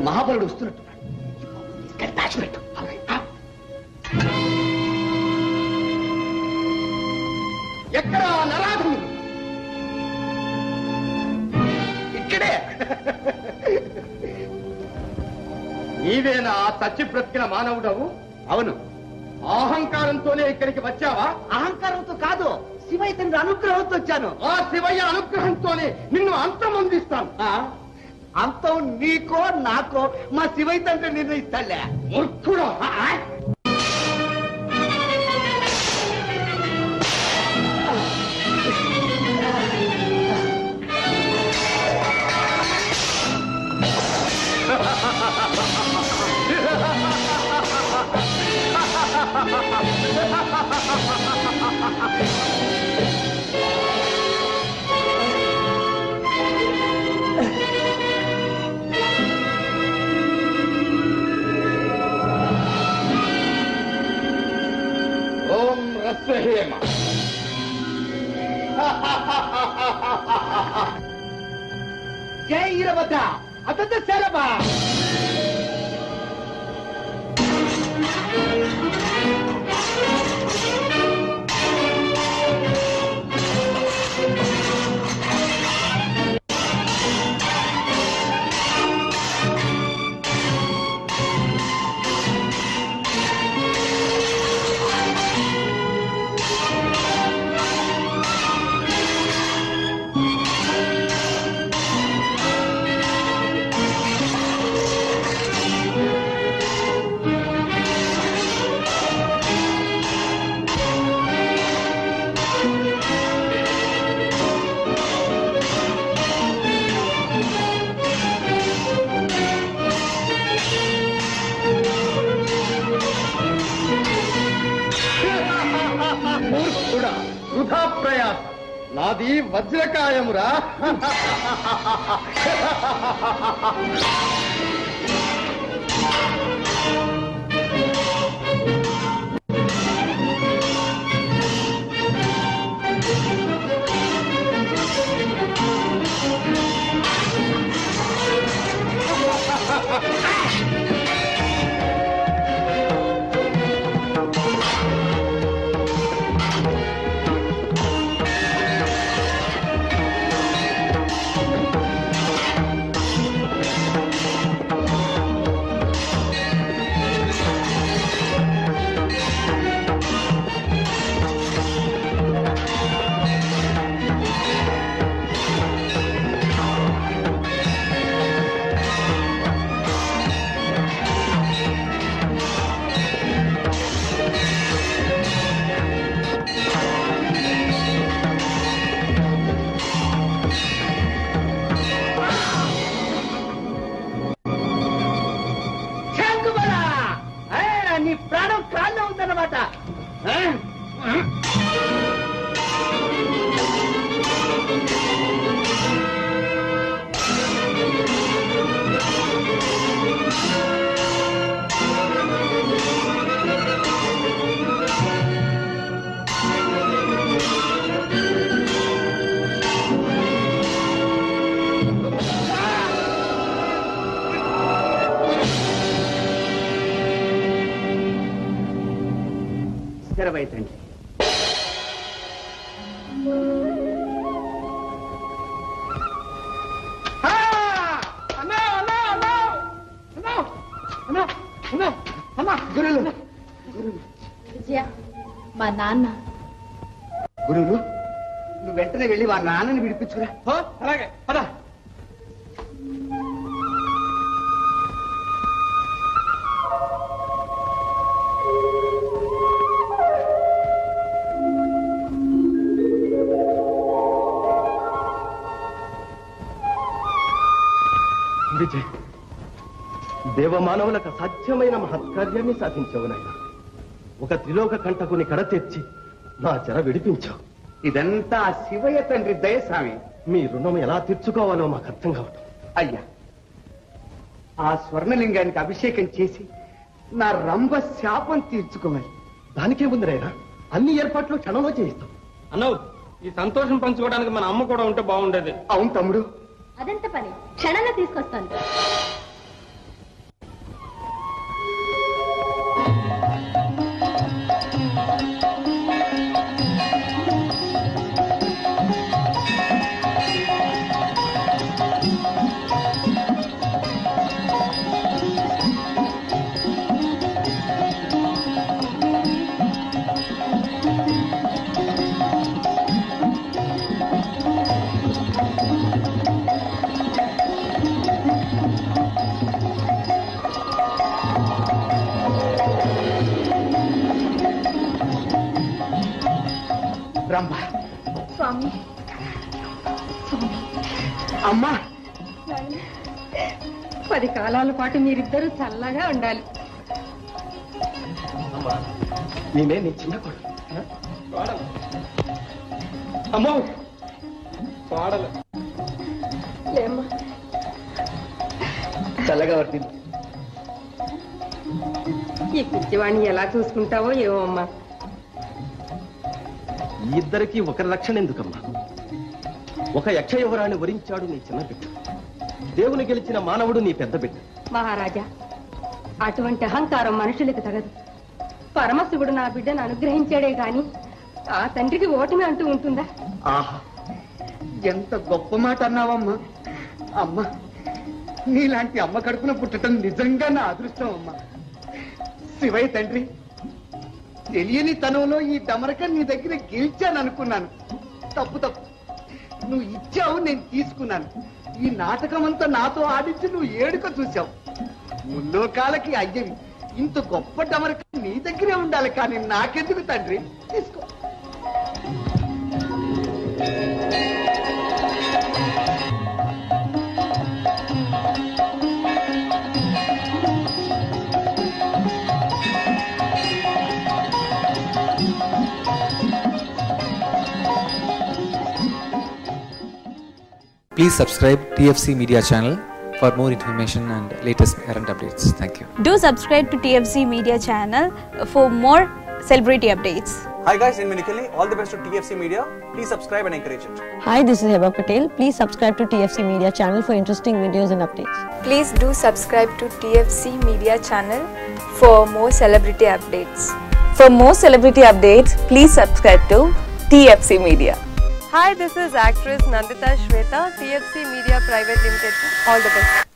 మహాబలుడు వస్తున్నట్టున్నాడు తీసుకెళ్ళి దాచిపెట్టు ఆ? ఎక్కడ నరాధముడు ఇక్కడే నీవేనా చచ్చి బ్రతికిన మానవుడవు అవును అహంకారంతోనే ఇక్కడికి వచ్చావా అహంకారంతో కాదు శివయ్య తండ్రి అనుగ్రహంతో వచ్చాను ఆ శివయ్య అనుగ్రహంతోనే నిన్ను అంతమొందిస్తాను అంతం నీకో నాకో మా శివయ్య తండ్రి నిర్ణయిస్తాలే మూర్ఖుడా ఓం రస్వహేమ జై ఇరవత అతత శరభ మూర్ఖుడా వృధా ప్రయాస నాది వజ్రకాయమురా శంకుబల ఆ, నీ ప్రాణం కాళ్ళలో ఉందన్నమాట ఆ? శరభయ్య తండ్రి అన్నా అన్నా అన్నా అన్నా అన్నా అన్నా అన్నా గురులు విజయ మా నాన్న గురువులు నువ్వు వెంటనే వెళ్ళి వారి నాన్నని విడిపించుకురా అలాగే పద విజయ్ దేవమానవులకు అసాధ్యమైన మహత్కార్యాన్ని సాధించావు నాయన ఒక త్రిలోక కంటకుని కడ తెచ్చి నా చెర విడిపించావు ఇదంతా ఆ శివయ్య తండ్రి దయస్వామి మీ రుణం ఎలా తీర్చుకోవాలో మాకు అర్థం కావటం అయ్యా ఆ స్వర్ణలింగానికి అభిషేకం చేసి నా రంభ శాపం తీర్చుకోవాలి దానికే ఉంది నాయన అన్ని ఏర్పాట్లు క్షణంలో చేయిస్తాం అన్నవు ఈ సంతోషం పంచుకోవడానికి మన అమ్మ కూడా ఉంటే బాగుండేది అవును తమ్ముడు అదెంత పని క్షణంలో తీసుకొస్తాను రంభ స్వామి అమ్మా నాయనా, పది కాలాల పాటు మీరిద్దరూ చల్లగా ఉండాలి నేనే నీ చిన్న కొడుకు అమ్మో పాడలు లేమ్మా చల్లగా వర్తింది ఈ పిచ్చివాణ్ణి ఎలా చూసుకుంటావో ఏమో అమ్మా ఈ ఇద్దరికి ఒకరి రక్షణ ఎందుకమ్మా ఒక యక్ష యువరాన్ని వరించాడు నీ చిన్న బిడ్డ దేవుని గెలిచిన మానవుడు నీ పెద్ద బిడ్డ మహారాజా అటువంటి అహంకారం మనుషులకు తగదు పరమశివుడు నా బిడ్డను అనుగ్రహించాడే గాని ఆ తండ్రికి ఓటమి అంటూ ఉంటుందా ఆహా ఎంత గొప్ప మాట అన్నావమ్మా అమ్మ నీలాంటి అమ్మ కడుపున పుట్టడం నిజంగా నా అదృష్టం అమ్మా శివయ్య తండ్రి తెలియని తనంలో ఈ డమరక నీ దగ్గర గెలిచాను అనుకున్నాను తప్పు తప్పు నువ్వు ఇచ్చావు నేను తీసుకున్నాను ఈ నాటకం అంతా నాతో ఆడించి నువ్వు ఏడుక చూసావు ముల్లోకాలకి అయ్యవి ఇంత గొప్ప డమరక నీ దగ్గరే ఉండాలి కానీ నాకెందుకు తండ్రి తీసుకో Please subscribe TFC Media channel for more information and latest current updates. Thank you. Do subscribe to TFC Media channel for more celebrity updates. Hi guys, in Minikali, all the best to TFC Media. Please subscribe and encourage it. Hi, this is Heba Patel. Please subscribe to TFC Media channel for interesting videos and updates. Please do subscribe to TFC Media channel for more celebrity updates. For more celebrity updates, please subscribe to TFC Media. Hi, this is actress Nandita Shweta, TFC Media Private Limited. All the best.